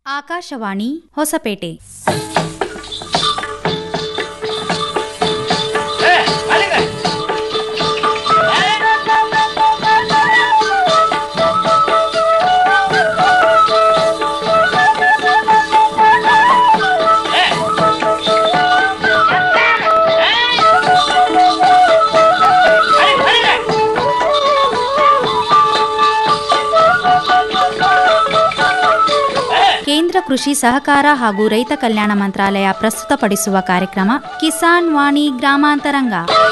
ಆಕಾಶವಾಣಿ ಹೊಸಪೇಟೆ ಕೇಂದ್ರ ಕೃಷಿ ಸಹಕಾರ ಹಾಗೂ ರೈತ ಕಲ್ಯಾಣ ಮಂತ್ರಾಲಯ ಪ್ರಸ್ತುತಪಡಿಸುವ ಕಾರ್ಯಕ್ರಮ ಕಿಸಾನ್ ವಾಣಿ ಗ್ರಾಮಾಂತರಂಗ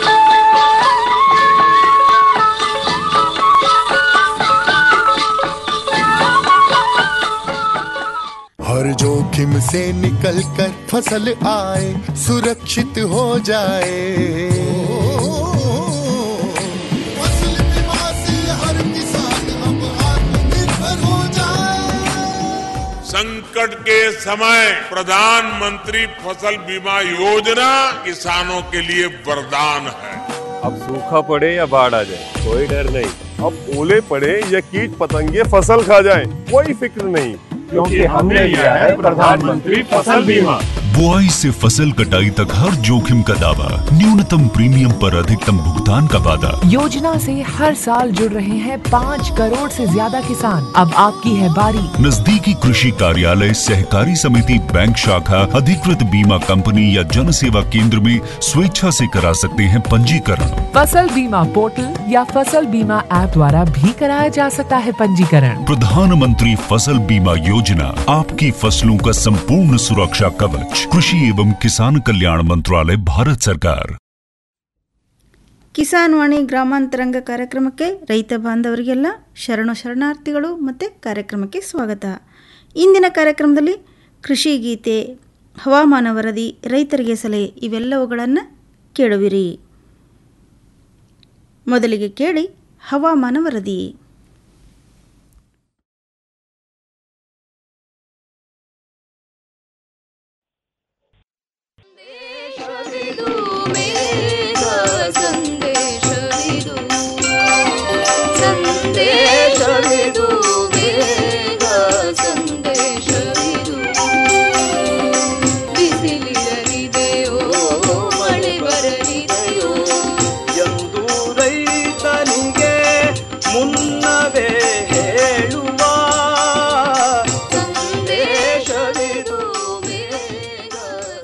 हर जोखिम से निकल कर फसल आए सुरक्षित हो जाए फसल बीमा से हर किसान अब आत्मनिर्भर हो जाए संकट के समय प्रधानमंत्री फसल बीमा योजना किसानों के लिए वरदान है अब सूखा पड़े या बाढ़ आ जाए कोई डर नहीं अब ओले पड़े या कीट पतंगे फसल खा जाए कोई फिक्र नहीं क्योंकि हमने लिया है प्रधानमंत्री फसल बीमा बुआई से फसल कटाई तक हर जोखिम का दावा न्यूनतम प्रीमियम पर अधिकतम भुगतान का वादा योजना से हर साल जुड़ रहे हैं पाँच करोड़ से ज्यादा किसान अब आपकी है बारी नजदीकी कृषि कार्यालय सहकारी समिति बैंक शाखा अधिकृत बीमा कंपनी या जन सेवा केंद्र में स्वेच्छा से करा सकते हैं पंजीकरण फसल बीमा पोर्टल या फसल बीमा ऐप द्वारा भी कराया जा सकता है पंजीकरण प्रधानमंत्री फसल बीमा योजना आपकी फसलों का संपूर्ण सुरक्षा कवच कृषि एवं किसान कल्याण मंत्रालय भारत सरकार ಕಿಸಾನ್ ವಾಣಿ ಗ್ರಾಮಾಂತರಂಗ ಕಾರ್ಯಕ್ರಮಕ್ಕೆ ರೈತ ಬಾಂಧವರಿಗೆಲ್ಲ ಶರಣು ಶರಣಾರ್ಥಿಗಳು ಮತ್ತು ಕಾರ್ಯಕ್ರಮಕ್ಕೆ ಸ್ವಾಗತ ಇಂದಿನ ಕಾರ್ಯಕ್ರಮದಲ್ಲಿ ಕೃಷಿ ಗೀತೆ ಹವಾಮಾನ ವರದಿ ರೈತರಿಗೆ ಸಲಹೆ ಇವೆಲ್ಲವುಗಳನ್ನು ಕೇಳುವಿರಿ ಮೊದಲಿಗೆ ಕೇಳಿ ಹವಾಮಾನ ವರದಿ ಸಂದೇಶವಿದು ಮೇಘ ಸಂದೇಶವಿದು ಸಂದೇಶವಿದು ಮೇಘ ಸಂದೇಶವಿದು ಬಿಸಿಲಿರಲಿದೆಯೋ ಮಳೆ ಬರಲಿದೆಯೋ ಎಂದು ರೈತನಿಗೆ ಮುನ್ನವೇ ಹೇಳುವ ಸಂದೇಶವಿದು ಮೇಘ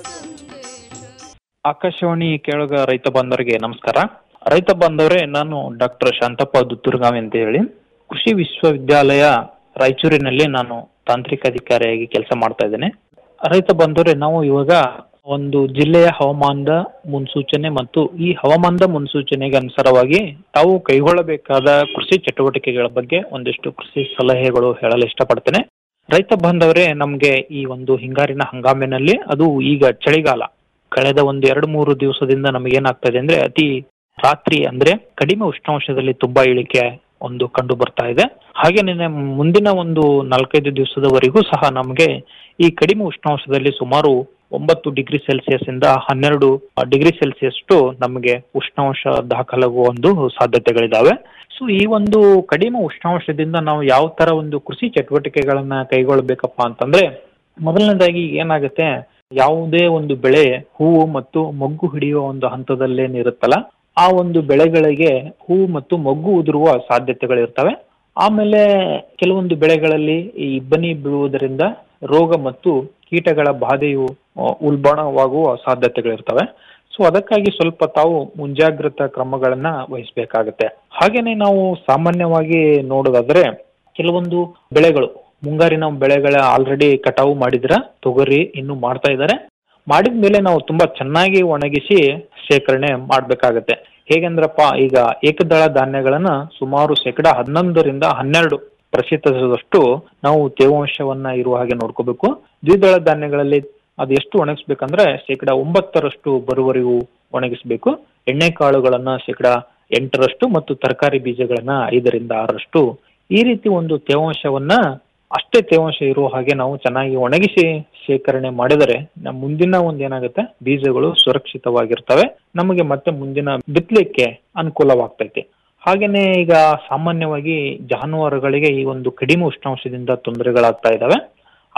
ಸಂದೇಶ ಆಕಾಶವಾಣಿ ಕೇಳುಗ ರೈತ ಬಾಂಧವರಿಗೆ ನಮಸ್ಕಾರ ರೈತ ಬಾಂಧವರೇ ನಾನು ಡಾಕ್ಟರ್ ಶಾಂತಪ್ಪ ದುತ್ತೂರ್ಗಾವಿ ಅಂತ ಹೇಳಿ ಕೃಷಿ ವಿಶ್ವವಿದ್ಯಾಲಯ ರಾಯಚೂರಿನಲ್ಲಿ ನಾನು ತಾಂತ್ರಿಕ ಅಧಿಕಾರಿಯಾಗಿ ಕೆಲಸ ಮಾಡ್ತಾ ಇದ್ದೇನೆ ರೈತ ಬಾಂಧವರೇ ನಾವು ಇವಾಗ ಒಂದು ಜಿಲ್ಲೆಯ ಹವಾಮಾನದ ಮುನ್ಸೂಚನೆ ಮತ್ತು ಈ ಹವಾಮಾನದ ಮುನ್ಸೂಚನೆಗೆ ಅನುಸಾರವಾಗಿ ತಾವು ಕೈಗೊಳ್ಳಬೇಕಾದ ಕೃಷಿ ಚಟುವಟಿಕೆಗಳ ಬಗ್ಗೆ ಒಂದಿಷ್ಟು ಕೃಷಿ ಸಲಹೆಗಳು ಹೇಳಲು ಇಷ್ಟಪಡ್ತೇನೆ ರೈತ ಬಾಂಧವರೇ ನಮ್ಗೆ ಈ ಒಂದು ಹಿಂಗಾರಿನ ಹಂಗಾಮಿನಲ್ಲಿ ಅದು ಈಗ ಚಳಿಗಾಲ ಕಳೆದ ಒಂದು ಎರಡು ಮೂರು ದಿವಸದಿಂದ ನಮಗೇನಾಗ್ತಾ ಇದೆ ಅಂದ್ರೆ ಅತಿ ರಾತ್ರಿ ಅಂದ್ರೆ ಕಡಿಮೆ ಉಷ್ಣಾಂಶದಲ್ಲಿ ತುಂಬಾ ಇಳಿಕೆ ಒಂದು ಕಂಡು ಬರ್ತಾ ಇದೆ ಹಾಗೇನೆ ಮುಂದಿನ ಒಂದು ನಾಲ್ಕೈದು ದಿವಸದವರೆಗೂ ಸಹ ನಮಗೆ ಈ ಕಡಿಮೆ ಉಷ್ಣಾಂಶದಲ್ಲಿ ಸುಮಾರು ಒಂಬತ್ತು ಡಿಗ್ರಿ ಸೆಲ್ಸಿಯಸ್ ಇಂದ ಹನ್ನೆರಡು ಡಿಗ್ರಿ ಸೆಲ್ಸಿಯಸ್ ನಮಗೆ ಉಷ್ಣಾಂಶ ದಾಖಲಾಗುವ ಒಂದು ಸಾಧ್ಯತೆಗಳಿದಾವೆ ಸೊ ಈ ಒಂದು ಕಡಿಮೆ ಉಷ್ಣಾಂಶದಿಂದ ನಾವು ಯಾವ ತರ ಒಂದು ಕೃಷಿ ಚಟುವಟಿಕೆಗಳನ್ನ ಕೈಗೊಳ್ಬೇಕಪ್ಪ ಅಂತಂದ್ರೆ ಮೊದಲನೇದಾಗಿ ಏನಾಗುತ್ತೆ ಯಾವುದೇ ಒಂದು ಬೆಳೆ ಹೂವು ಮತ್ತು ಮೊಗ್ಗು ಹಿಡಿಯುವ ಒಂದು ಹಂತದಲ್ಲೇನಿರುತ್ತಲ್ಲ ಆ ಒಂದು ಬೆಳೆಗಳಿಗೆ ಹೂವು ಮತ್ತು ಮೊಗ್ಗು ಉದುರುವ ಸಾಧ್ಯತೆಗಳಿರ್ತವೆ ಆಮೇಲೆ ಕೆಲವೊಂದು ಬೆಳೆಗಳಲ್ಲಿ ಈ ಇಬ್ಬನಿ ಬೀಳುವುದರಿಂದ ರೋಗ ಮತ್ತು ಕೀಟಗಳ ಬಾಧೆಯು ಆ, ಉಲ್ಬಣವಾಗುವ ಸಾಧ್ಯತೆಗಳಿರ್ತವೆ ಸೊ ಅದಕ್ಕಾಗಿ ಸ್ವಲ್ಪ ತಾವು ಮುಂಜಾಗ್ರತಾ ಕ್ರಮಗಳನ್ನ ವಹಿಸಬೇಕಾಗತ್ತೆ ಹಾಗೇನೆ ನಾವು ಸಾಮಾನ್ಯವಾಗಿ ನೋಡೋದಾದ್ರೆ ಕೆಲವೊಂದು ಬೆಳೆಗಳು ಮುಂಗಾರಿನ ಬೆಳೆಗಳ ಆಲ್ರೆಡಿ ಕಟಾವು ಮಾಡಿದ್ರ ತೊಗರಿ ಇನ್ನು ಮಾಡ್ತಾ ಇದ್ದಾರೆ ಮಾಡಿದ ಮೇಲೆ ನಾವು ತುಂಬಾ ಚೆನ್ನಾಗಿ ಒಣಗಿಸಿ ಶೇಖರಣೆ ಮಾಡ್ಬೇಕಾಗತ್ತೆ ಹೇಗೆಂದ್ರಪ್ಪ ಈಗ ಏಕದಳ ಧಾನ್ಯಗಳನ್ನ ಸುಮಾರು ಶೇಕಡ ಹನ್ನೊಂದರಿಂದ ಹನ್ನೆರಡು ಪ್ರತಿಶತದಷ್ಟು ನಾವು ತೇವಾಂಶವನ್ನ ಇರುವ ಹಾಗೆ ನೋಡ್ಕೋಬೇಕು ದ್ವಿದಳ ಧಾನ್ಯಗಳಲ್ಲಿ ಅದು ಎಷ್ಟು ಒಣಗಿಸ್ಬೇಕಂದ್ರೆ ಶೇಕಡ ಒಂಬತ್ತರಷ್ಟು ಬರುವವರೆಗೂ ಒಣಗಿಸ್ಬೇಕು ಎಣ್ಣೆ ಕಾಳುಗಳನ್ನ ಶೇಕಡ ಎಂಟರಷ್ಟು ಮತ್ತು ತರಕಾರಿ ಬೀಜಗಳನ್ನ ಐದರಿಂದ ಆರರಷ್ಟು ಈ ರೀತಿ ಒಂದು ತೇವಾಂಶವನ್ನ ಅಷ್ಟೇ ತೇವಾಂಶ ಇರುವ ಹಾಗೆ ನಾವು ಚೆನ್ನಾಗಿ ಒಣಗಿಸಿ ಶೇಖರಣೆ ಮಾಡಿದರೆ ನಮ್ಮ ಮುಂದಿನ ಒಂದು ಏನಾಗುತ್ತೆ ಬೀಜಗಳು ಸುರಕ್ಷಿತವಾಗಿರ್ತವೆ ನಮಗೆ ಮತ್ತೆ ಮುಂದಿನ ಬಿತ್ತಲಿಕ್ಕೆ ಅನುಕೂಲವಾಗ್ತೈತಿ ಹಾಗೇನೆ ಈಗ ಸಾಮಾನ್ಯವಾಗಿ ಜಾನುವಾರುಗಳಿಗೆ ಈ ಒಂದು ಕಡಿಮೆ ಉಷ್ಣಾಂಶದಿಂದ ತೊಂದರೆಗಳಾಗ್ತಾ ಇದಾವೆ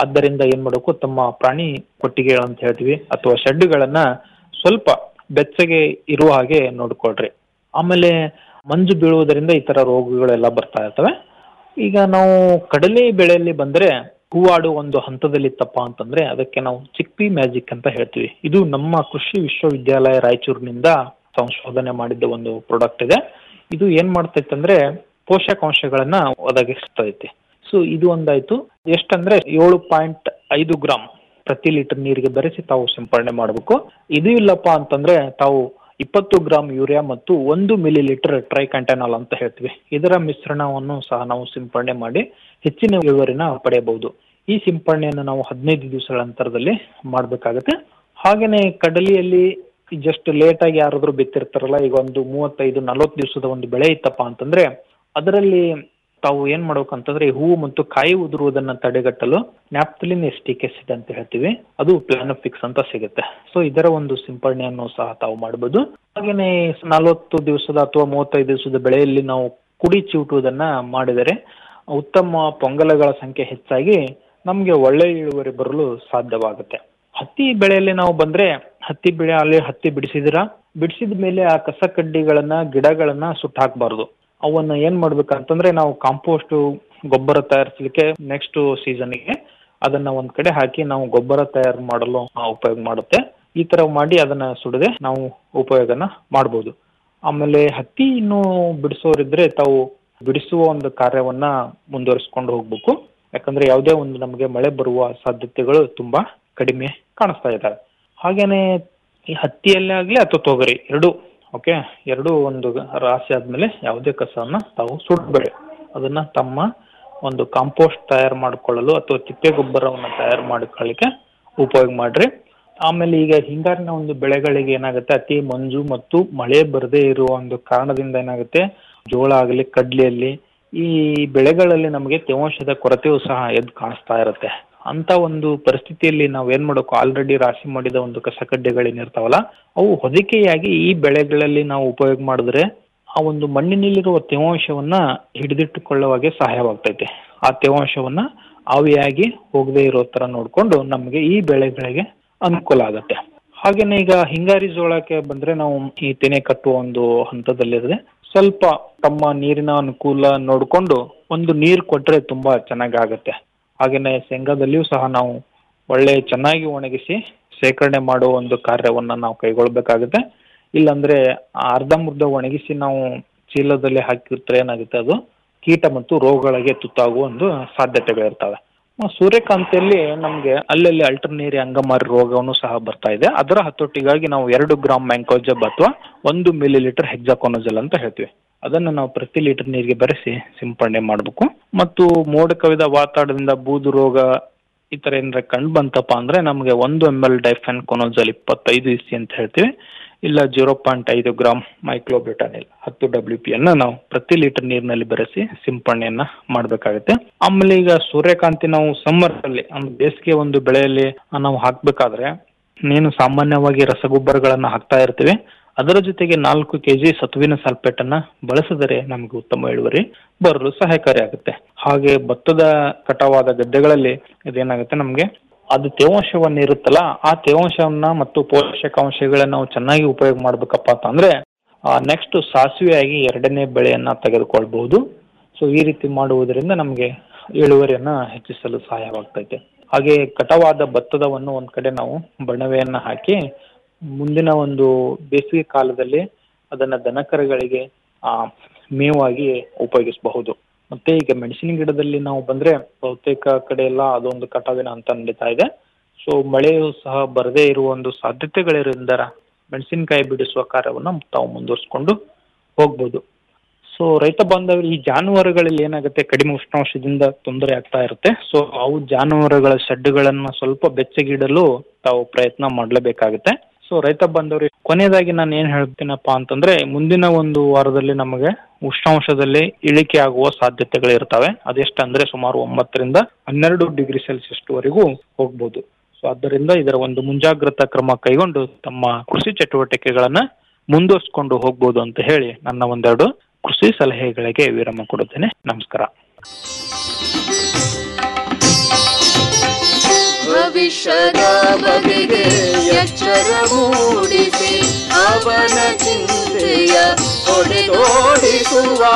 ಆದ್ದರಿಂದ ಏನ್ ಮಾಡಬೇಕು ತಮ್ಮ ಪ್ರಾಣಿ ಕೊಟ್ಟಿಗೆಗಳಂತ ಹೇಳ್ತೀವಿ ಅಥವಾ ಶೆಡ್ಗಳನ್ನ ಸ್ವಲ್ಪ ಬೆಚ್ಚಗೆ ಇರುವ ಹಾಗೆ ನೋಡ್ಕೊಳ್ರಿ ಆಮೇಲೆ ಮಂಜು ಬೀಳುವುದರಿಂದ ಈ ತರ ರೋಗಗಳೆಲ್ಲ ಬರ್ತಾ ಇರ್ತವೆ ಈಗ ನಾವು ಕಡಲೆ ಬೆಳೆಯಲ್ಲಿ ಬಂದ್ರೆ ಹೂವಾಡು ಒಂದು ಹಂತದಲ್ಲಿ ಇತ್ತಪ್ಪ ಅಂತಂದ್ರೆ ಅದಕ್ಕೆ ನಾವು ಚಿಕ್ಪಿ ಮ್ಯಾಜಿಕ್ ಅಂತ ಹೇಳ್ತೀವಿ ಇದು ನಮ್ಮ ಕೃಷಿ ವಿಶ್ವವಿದ್ಯಾಲಯ ರಾಯಚೂರಿನಿಂದ ಸಂಶೋಧನೆ ಮಾಡಿದ್ದ ಒಂದು ಪ್ರಾಡಕ್ಟ್ ಇದೆ ಇದು ಏನ್ ಮಾಡ್ತೈತೆ ಅಂದ್ರೆ ಪೋಷಕಾಂಶಗಳನ್ನ ಒದಗಿಸ್ತೈತಿ ಸೊ ಇದು ಒಂದಾಯ್ತು ಎಷ್ಟಂದ್ರೆ ಏಳು ಪಾಯಿಂಟ್ ಐದು ಗ್ರಾಮ್ ಪ್ರತಿ ಲೀಟರ್ ನೀರಿಗೆ ಬೆರೆಸಿ ತಾವು ಸಿಂಪಡಣೆ ಮಾಡಬೇಕು ಇದು ಇಲ್ಲಪ್ಪ ಅಂತಂದ್ರೆ ತಾವು ಇಪ್ಪತ್ತು ಗ್ರಾಮ್ ಯೂರಿಯಾ ಮತ್ತು ಒಂದು ಮಿಲಿ ಲೀಟರ್ ಟ್ರೈಕಂಟೆನಾಲ್ ಅಂತ ಹೇಳ್ತೀವಿ ಇದರ ಮಿಶ್ರಣವನ್ನು ಸಹ ನಾವು ಸಿಂಪಡಣೆ ಮಾಡಿ ಹೆಚ್ಚಿನ ಇಳುವರಿನ ಪಡೆಯಬಹುದು ಈ ಸಿಂಪಡಣೆಯನ್ನು ನಾವು ಹದಿನೈದು ದಿವಸಗಳ ಅಂತರದಲ್ಲಿ ಮಾಡಬೇಕಾಗತ್ತೆ ಹಾಗೇನೆ ಕಡಲೆಯಲ್ಲಿ ಜಸ್ಟ್ ಲೇಟ್ ಆಗಿ ಯಾರಾದ್ರೂ ಬಿತ್ತಿರ್ತಾರಲ್ಲ ಈಗ ಒಂದು ಮೂವತ್ತೈದು ನಲವತ್ತು ದಿವಸದ ಒಂದು ಬೆಳೆ ಇತ್ತಪ್ಪ ಅಂತಂದ್ರೆ ಅದರಲ್ಲಿ ತಾವು ಏನ್ ಮಾಡ್ಬೇಕಂತಂದ್ರೆ ಈ ಹೂವು ಮತ್ತು ಕಾಯಿ ಉದುರುವುದನ್ನ ತಡೆಗಟ್ಟಲು ನ್ಯಾಪ್ತಲಿನ್ ಎಸ್ಟಿಕ್ ಆಸಿಡ್ ಅಂತ ಹೇಳ್ತೀವಿ ಅದು ಪ್ಲಾನೋಫಿಕ್ಸ್ ಅಂತ ಸಿಗುತ್ತೆ ಸೊ ಇದರ ಒಂದು ಸಿಂಪಡಣೆಯನ್ನು ಸಹ ತಾವು ಮಾಡಬಹುದು ಹಾಗೇನೆ ನಲವತ್ತು ದಿವಸದ ಅಥವಾ ಮೂವತ್ತೈದು ದಿವಸದ ಬೆಳೆಯಲ್ಲಿ ನಾವು ಕುಡಿ ಚಿವುಟುವುದನ್ನ ಮಾಡಿದರೆ ಉತ್ತಮ ಪೊಂಗಲಗಳ ಸಂಖ್ಯೆ ಹೆಚ್ಚಾಗಿ ನಮಗೆ ಒಳ್ಳೆ ಇಳುವರಿ ಬರಲು ಸಾಧ್ಯವಾಗುತ್ತೆ ಹತ್ತಿ ಬೆಳೆಯಲ್ಲಿ ನಾವು ಬಂದ್ರೆ ಹತ್ತಿ ಬೆಳೆ ಅಲ್ಲಿ ಹತ್ತಿ ಬಿಡಿಸಿದಿರ ಬಿಡಿಸಿದ ಮೇಲೆ ಆ ಕಸ ಕಡ್ಡಿಗಳನ್ನ ಗಿಡಗಳನ್ನ ಸುಟ್ಟು ಹಾಕಬಾರ್ದು ಅವನ್ನ ಏನ್ ಮಾಡ್ಬೇಕಂತಂದ್ರೆ ನಾವು ಕಾಂಪೋಸ್ಟ್ ಗೊಬ್ಬರ ತಯಾರಿಸಲಿಕ್ಕೆ ನೆಕ್ಸ್ಟ್ ಸೀಸನ್ಗೆ ಅದನ್ನ ಒಂದ್ ಕಡೆ ಹಾಕಿ ನಾವು ಗೊಬ್ಬರ ತಯಾರು ಮಾಡಲು ಆ, ಉಪಯೋಗ ಮಾಡುತ್ತೆ ಈ ತರ ಮಾಡಿ ಅದನ್ನ ಸುಡದೆ ನಾವು ಉಪಯೋಗನ ಮಾಡ್ಬೋದು ಆಮೇಲೆ ಹತ್ತಿ ಇನ್ನು ಬಿಡಿಸೋರಿದ್ರೆ ತಾವು ಬಿಡಿಸುವ ಒಂದು ಕಾರ್ಯವನ್ನ ಮುಂದುವರಿಸ್ಕೊಂಡು ಹೋಗ್ಬೇಕು ಯಾಕಂದ್ರೆ ಯಾವುದೇ ಒಂದು ನಮಗೆ ಮಳೆ ಬರುವ ಸಾಧ್ಯತೆಗಳು ತುಂಬಾ ಕಡಿಮೆ ಕಾಣಿಸ್ತಾ ಇದ್ದಾವೆ ಹಾಗೇನೆ ಈ ಹತ್ತಿಯಲ್ಲೇ ಆಗ್ಲಿ ಅಥವಾ ತೊಗರಿ ಎರಡು ಓಕೆ ಎರಡು ಒಂದು ರಾಶಿ ಆದ್ಮೇಲೆ ಯಾವುದೇ ಕಸವನ್ನ ತಾವು ಸುಡಬೇಡಿ ಅದನ್ನ ತಮ್ಮ ಒಂದು ಕಾಂಪೋಸ್ಟ್ ತಯಾರು ಮಾಡಿಕೊಳ್ಳಲು ಅಥವಾ ತಿಪ್ಪೆ ಗೊಬ್ಬರವನ್ನು ತಯಾರು ಮಾಡ್ಕೊಳ್ಳಿಕ್ಕೆ ಉಪಯೋಗ ಮಾಡ್ರಿ ಆಮೇಲೆ ಈಗ ಹಿಂಗಾರಿನ ಒಂದು ಬೆಳೆಗಳಿಗೆ ಏನಾಗುತ್ತೆ ಅತಿ ಮಂಜು ಮತ್ತು ಮಳೆ ಬರದೇ ಇರುವ ಒಂದು ಕಾರಣದಿಂದ ಏನಾಗುತ್ತೆ ಜೋಳ ಆಗಲಿ ಕಡ್ಲಿಯಲ್ಲಿ ಈ ಬೆಳೆಗಳಲ್ಲಿ ನಮಗೆ ತೇವಾಂಶದ ಕೊರತೆಯೂ ಸಹ ಎದ್ದು ಕಾಣಿಸ್ತಾ ಇರುತ್ತೆ ಅಂತ ಒಂದು ಪರಿಸ್ಥಿತಿಯಲ್ಲಿ ನಾವು ಏನ್ ಮಾಡಬೇಕು ಆಲ್ರೆಡಿ ರಾಶಿ ಮಾಡಿದ ಒಂದು ಕಸಕಡ್ಡಿಗಳೇನಿರ್ತಾವಲ್ಲ ಅವು ಹೊದಿಕೆಯಾಗಿ ಈ ಬೆಳೆಗಳಲ್ಲಿ ನಾವು ಉಪಯೋಗ ಮಾಡಿದ್ರೆ ಆ ಒಂದು ಮಣ್ಣಿನಲ್ಲಿರುವ ತೇವಾಂಶವನ್ನ ಹಿಡಿದಿಟ್ಟುಕೊಳ್ಳುವಾಗೆ ಸಹಾಯವಾಗ್ತೈತೆ ಆ ತೇವಾಂಶವನ್ನ ಆವಿಯಾಗಿ ಹೋಗದೆ ಇರೋ ತರ ನೋಡ್ಕೊಂಡು ನಮಗೆ ಈ ಬೆಳೆಗಳಿಗೆ ಅನುಕೂಲ ಆಗತ್ತೆ ಹಾಗೇನೆ ಈಗ ಹಿಂಗಾರಿ ಜೋಳಕ್ಕೆ ಬಂದ್ರೆ ನಾವು ಈ ತೆನೆ ಕಟ್ಟುವ ಒಂದು ಹಂತದಲ್ಲಿದೆ ಸ್ವಲ್ಪ ತಮ್ಮ ನೀರಿನ ಅನುಕೂಲ ನೋಡಿಕೊಂಡು ಒಂದು ನೀರು ಕೊಟ್ರೆ ತುಂಬಾ ಚೆನ್ನಾಗಿ ಆಗತ್ತೆ ಹಾಗೇನೆ ಶೇಂಗಾದಲ್ಲಿಯೂ ಸಹ ನಾವು ಒಳ್ಳೆ ಚೆನ್ನಾಗಿ ಒಣಗಿಸಿ ಶೇಖರಣೆ ಮಾಡುವ ಒಂದು ಕಾರ್ಯವನ್ನ ನಾವು ಕೈಗೊಳ್ಬೇಕಾಗುತ್ತೆ ಇಲ್ಲಾಂದ್ರೆ ಅರ್ಧಂಬರ್ಧ ಒಣಗಿಸಿ ನಾವು ಚೀಲದಲ್ಲಿ ಹಾಕಿರ್ತಾರೆ ಏನಾಗುತ್ತೆ ಅದು ಕೀಟ ಮತ್ತು ರೋಗಗಳಿಗೆ ತುತ್ತಾಗುವ ಒಂದು ಸಾಧ್ಯತೆಗಳಿರ್ತವೆ ಆ, ಸೂರ್ಯಕಾಂತಿಯಲ್ಲಿ ನಮಗೆ ಅಲ್ಲಲ್ಲಿ ಅಲ್ಟರ್ನೇರಿ ಅಂಗಮಾರಿ ರೋಗವನ್ನು ಸಹ ಬರ್ತಾ ಇದೆ ಅದರ ಹತೋಟಿಗಾಗಿ ನಾವು ಎರಡು ಗ್ರಾಮ್ ಮ್ಯಾಂಕೋಜಬ್ ಅಥವಾ ಒಂದು ಮಿಲಿ ಲೀಟರ್ ಹೆಕ್ಸಾಕೋನಜಲ್ ಅಂತ ಹೇಳ್ತೀವಿ ಅದನ್ನು ನಾವು ಪ್ರತಿ ಲೀಟರ್ ನೀರಿಗೆ ಬೆರೆಸಿ ಸಿಂಪಡಣೆ ಮಾಡಬೇಕು ಮತ್ತು ಮೋಡ ಕವಿದ ವಾತಾವರಣದಿಂದ ಬೂದು ರೋಗ ಈ ತರ ಏನಾರ ಕಂಡು ಬಂತಪ್ಪ ಅಂದ್ರೆ ನಮಗೆ ಒಂದು ಎಮ್ ಎಲ್ ಡೈಫೆನ್ ಕೊನೋಜಲ್ ಇಪ್ಪತ್ತೈದು ಇಸಿ ಅಂತ ಹೇಳ್ತೀವಿ ಇಲ್ಲ ಜೀರೋ ಪಾಯಿಂಟ್ ಐದು ಗ್ರಾಮ್ ಮೈಕ್ಲೋಬ್ಯೂಟಾನಿಲ್ ಹತ್ತು ಡಬ್ಲ್ಯೂ ಪಿ ಅನ್ನ ನಾವು ಪ್ರತಿ ಲೀಟರ್ ನೀರಿನಲ್ಲಿ ಬೆರೆಸಿ ಸಿಂಪಡಣೆಯನ್ನ ಮಾಡಬೇಕಾಗುತ್ತೆ ಆಮೇಲೆ ಈಗ ಸೂರ್ಯಕಾಂತಿ ನಾವು ಸಮ್ಮರ್ ಅಲ್ಲಿ ಅಂದ್ರೆ ಬೇಸಿಗೆ ಒಂದು ಬೆಳೆಯಲ್ಲಿ ನಾವು ಹಾಕ್ಬೇಕಾದ್ರೆ ನೀನು ಸಾಮಾನ್ಯವಾಗಿ ರಸಗೊಬ್ಬರಗಳನ್ನ ಹಾಕ್ತಾ ಇರ್ತೀವಿ ಅದರ ಜೊತೆಗೆ ನಾಲ್ಕು ಕೆಜಿ ಸತುವಿನ ಸಲ್ಫೇಟ್ ಅನ್ನ ಬಳಸಿದರೆ ನಮಗೆ ಉತ್ತಮ ಇಳುವರಿ ಬರಲು ಸಹಾಯಕಾರಿ ಆಗುತ್ತೆ ಹಾಗೆ ಭತ್ತದ ಕಟಾವಾದ ಗದ್ದೆಗಳಲ್ಲಿ ಇದೇನಾಗುತ್ತೆ ನಮಗೆ ಅದು ತೇವಾಂಶವನ್ನ ಇರುತ್ತಲ್ಲ ಆ ತೇವಾಂಶವನ್ನ ಮತ್ತು ಪೋಷಕಾಂಶಗಳನ್ನ ನಾವು ಚೆನ್ನಾಗಿ ಉಪಯೋಗ ಮಾಡ್ಬೇಕಪ್ಪ ಅಂತಂದ್ರೆ ನೆಕ್ಸ್ಟ್ ಸಾಸಿವೆಯಾಗಿ ಎರಡನೇ ಬೆಳೆಯನ್ನ ತೆಗೆದುಕೊಳ್ಬಹುದು ಸೊ ಈ ರೀತಿ ಮಾಡುವುದರಿಂದ ನಮಗೆ ಇಳುವರಿಯನ್ನ ಹೆಚ್ಚಿಸಲು ಸಹಾಯವಾಗ್ತೈತೆ ಹಾಗೆ ಕಟಾವಾದ ಭತ್ತದವನ್ನು ಒಂದ್ ಕಡೆ ನಾವು ಬಣವೆಯನ್ನ ಹಾಕಿ ಮುಂದಿನ ಒಂದು ಬೇಸಿಗೆ ಕಾಲದಲ್ಲಿ ಅದನ್ನ ದನಕರುಗಳಿಗೆ ಆ ಮೇವಾಗಿ ಉಪಯೋಗಿಸಬಹುದು ಮತ್ತೆ ಈಗ ಮೆಣಸಿನ ಗಿಡದಲ್ಲಿ ನಾವು ಬಂದ್ರೆ ಬಹುತೇಕ ಕಡೆ ಎಲ್ಲ ಅದೊಂದು ಕಟಾವಿನ ಹಂತ ನಡೀತಾ ಇದೆ ಸೊ ಮಳೆಯು ಸಹ ಬರದೇ ಇರುವ ಒಂದು ಸಾಧ್ಯತೆಗಳಿರೋದ್ರಿಂದ ಮೆಣಸಿನಕಾಯಿ ಬಿಡಿಸುವ ಕಾರ್ಯವನ್ನ ತಾವು ಮುಂದುವರಿಸ್ಕೊಂಡು ಹೋಗ್ಬೋದು ಸೊ ರೈತ ಬಾಂಧವರು ಈ ಜಾನುವಾರುಗಳಲ್ಲಿ ಏನಾಗುತ್ತೆ ಕಡಿಮೆ ಉಷ್ಣಾಂಶದಿಂದ ತೊಂದರೆ ಆಗ್ತಾ ಇರುತ್ತೆ ಸೊ ಅವು ಜಾನುವಾರುಗಳ ಶೆಡ್ಗಳನ್ನ ಸ್ವಲ್ಪ ಬೆಚ್ಚಗಿಡಲು ತಾವು ಪ್ರಯತ್ನ ಮಾಡಲೇಬೇಕಾಗುತ್ತೆ ಸೊ ರೈತ ಬಾಂಧವರು ಕೊನೆಯದಾಗಿ ನಾನು ಏನ್ ಹೇಳ್ತೀನಪ್ಪ ಅಂತಂದ್ರೆ ಮುಂದಿನ ಒಂದು ವಾರದಲ್ಲಿ ನಮಗೆ ಉಷ್ಣಾಂಶದಲ್ಲಿ ಇಳಿಕೆ ಆಗುವ ಸಾಧ್ಯತೆಗಳು ಇರ್ತವೆ ಅದೆಷ್ಟಂದ್ರೆ ಸುಮಾರು ಒಂಬತ್ತರಿಂದ ಹನ್ನೆರಡು ಡಿಗ್ರಿ ಸೆಲ್ಸಿಯಸ್ ವರೆಗೂ ಹೋಗ್ಬೋದು ಸೊ ಆದ್ದರಿಂದ ಇದರ ಒಂದು ಮುಂಜಾಗ್ರತಾ ಕ್ರಮ ಕೈಗೊಂಡು ತಮ್ಮ ಕೃಷಿ ಚಟುವಟಿಕೆಗಳನ್ನ ಮುಂದುವರಿಸಿಕೊಂಡು ಹೋಗ್ಬೋದು ಅಂತ ಹೇಳಿ ನನ್ನ ಒಂದೆರಡು ಕೃಷಿ ಸಲಹೆಗಳಿಗೆ ವಿರಾಮ ಕೊಡುತ್ತೇನೆ ನಮಸ್ಕಾರ ವಿಶ್ವದ ಬಗೆಗೆ ಎಚ್ಚರ ಮೂಡಿಸಿ ಅವನ ಚಿಂತೆಯ ಹೊಡೆದೋಡಿಸುವ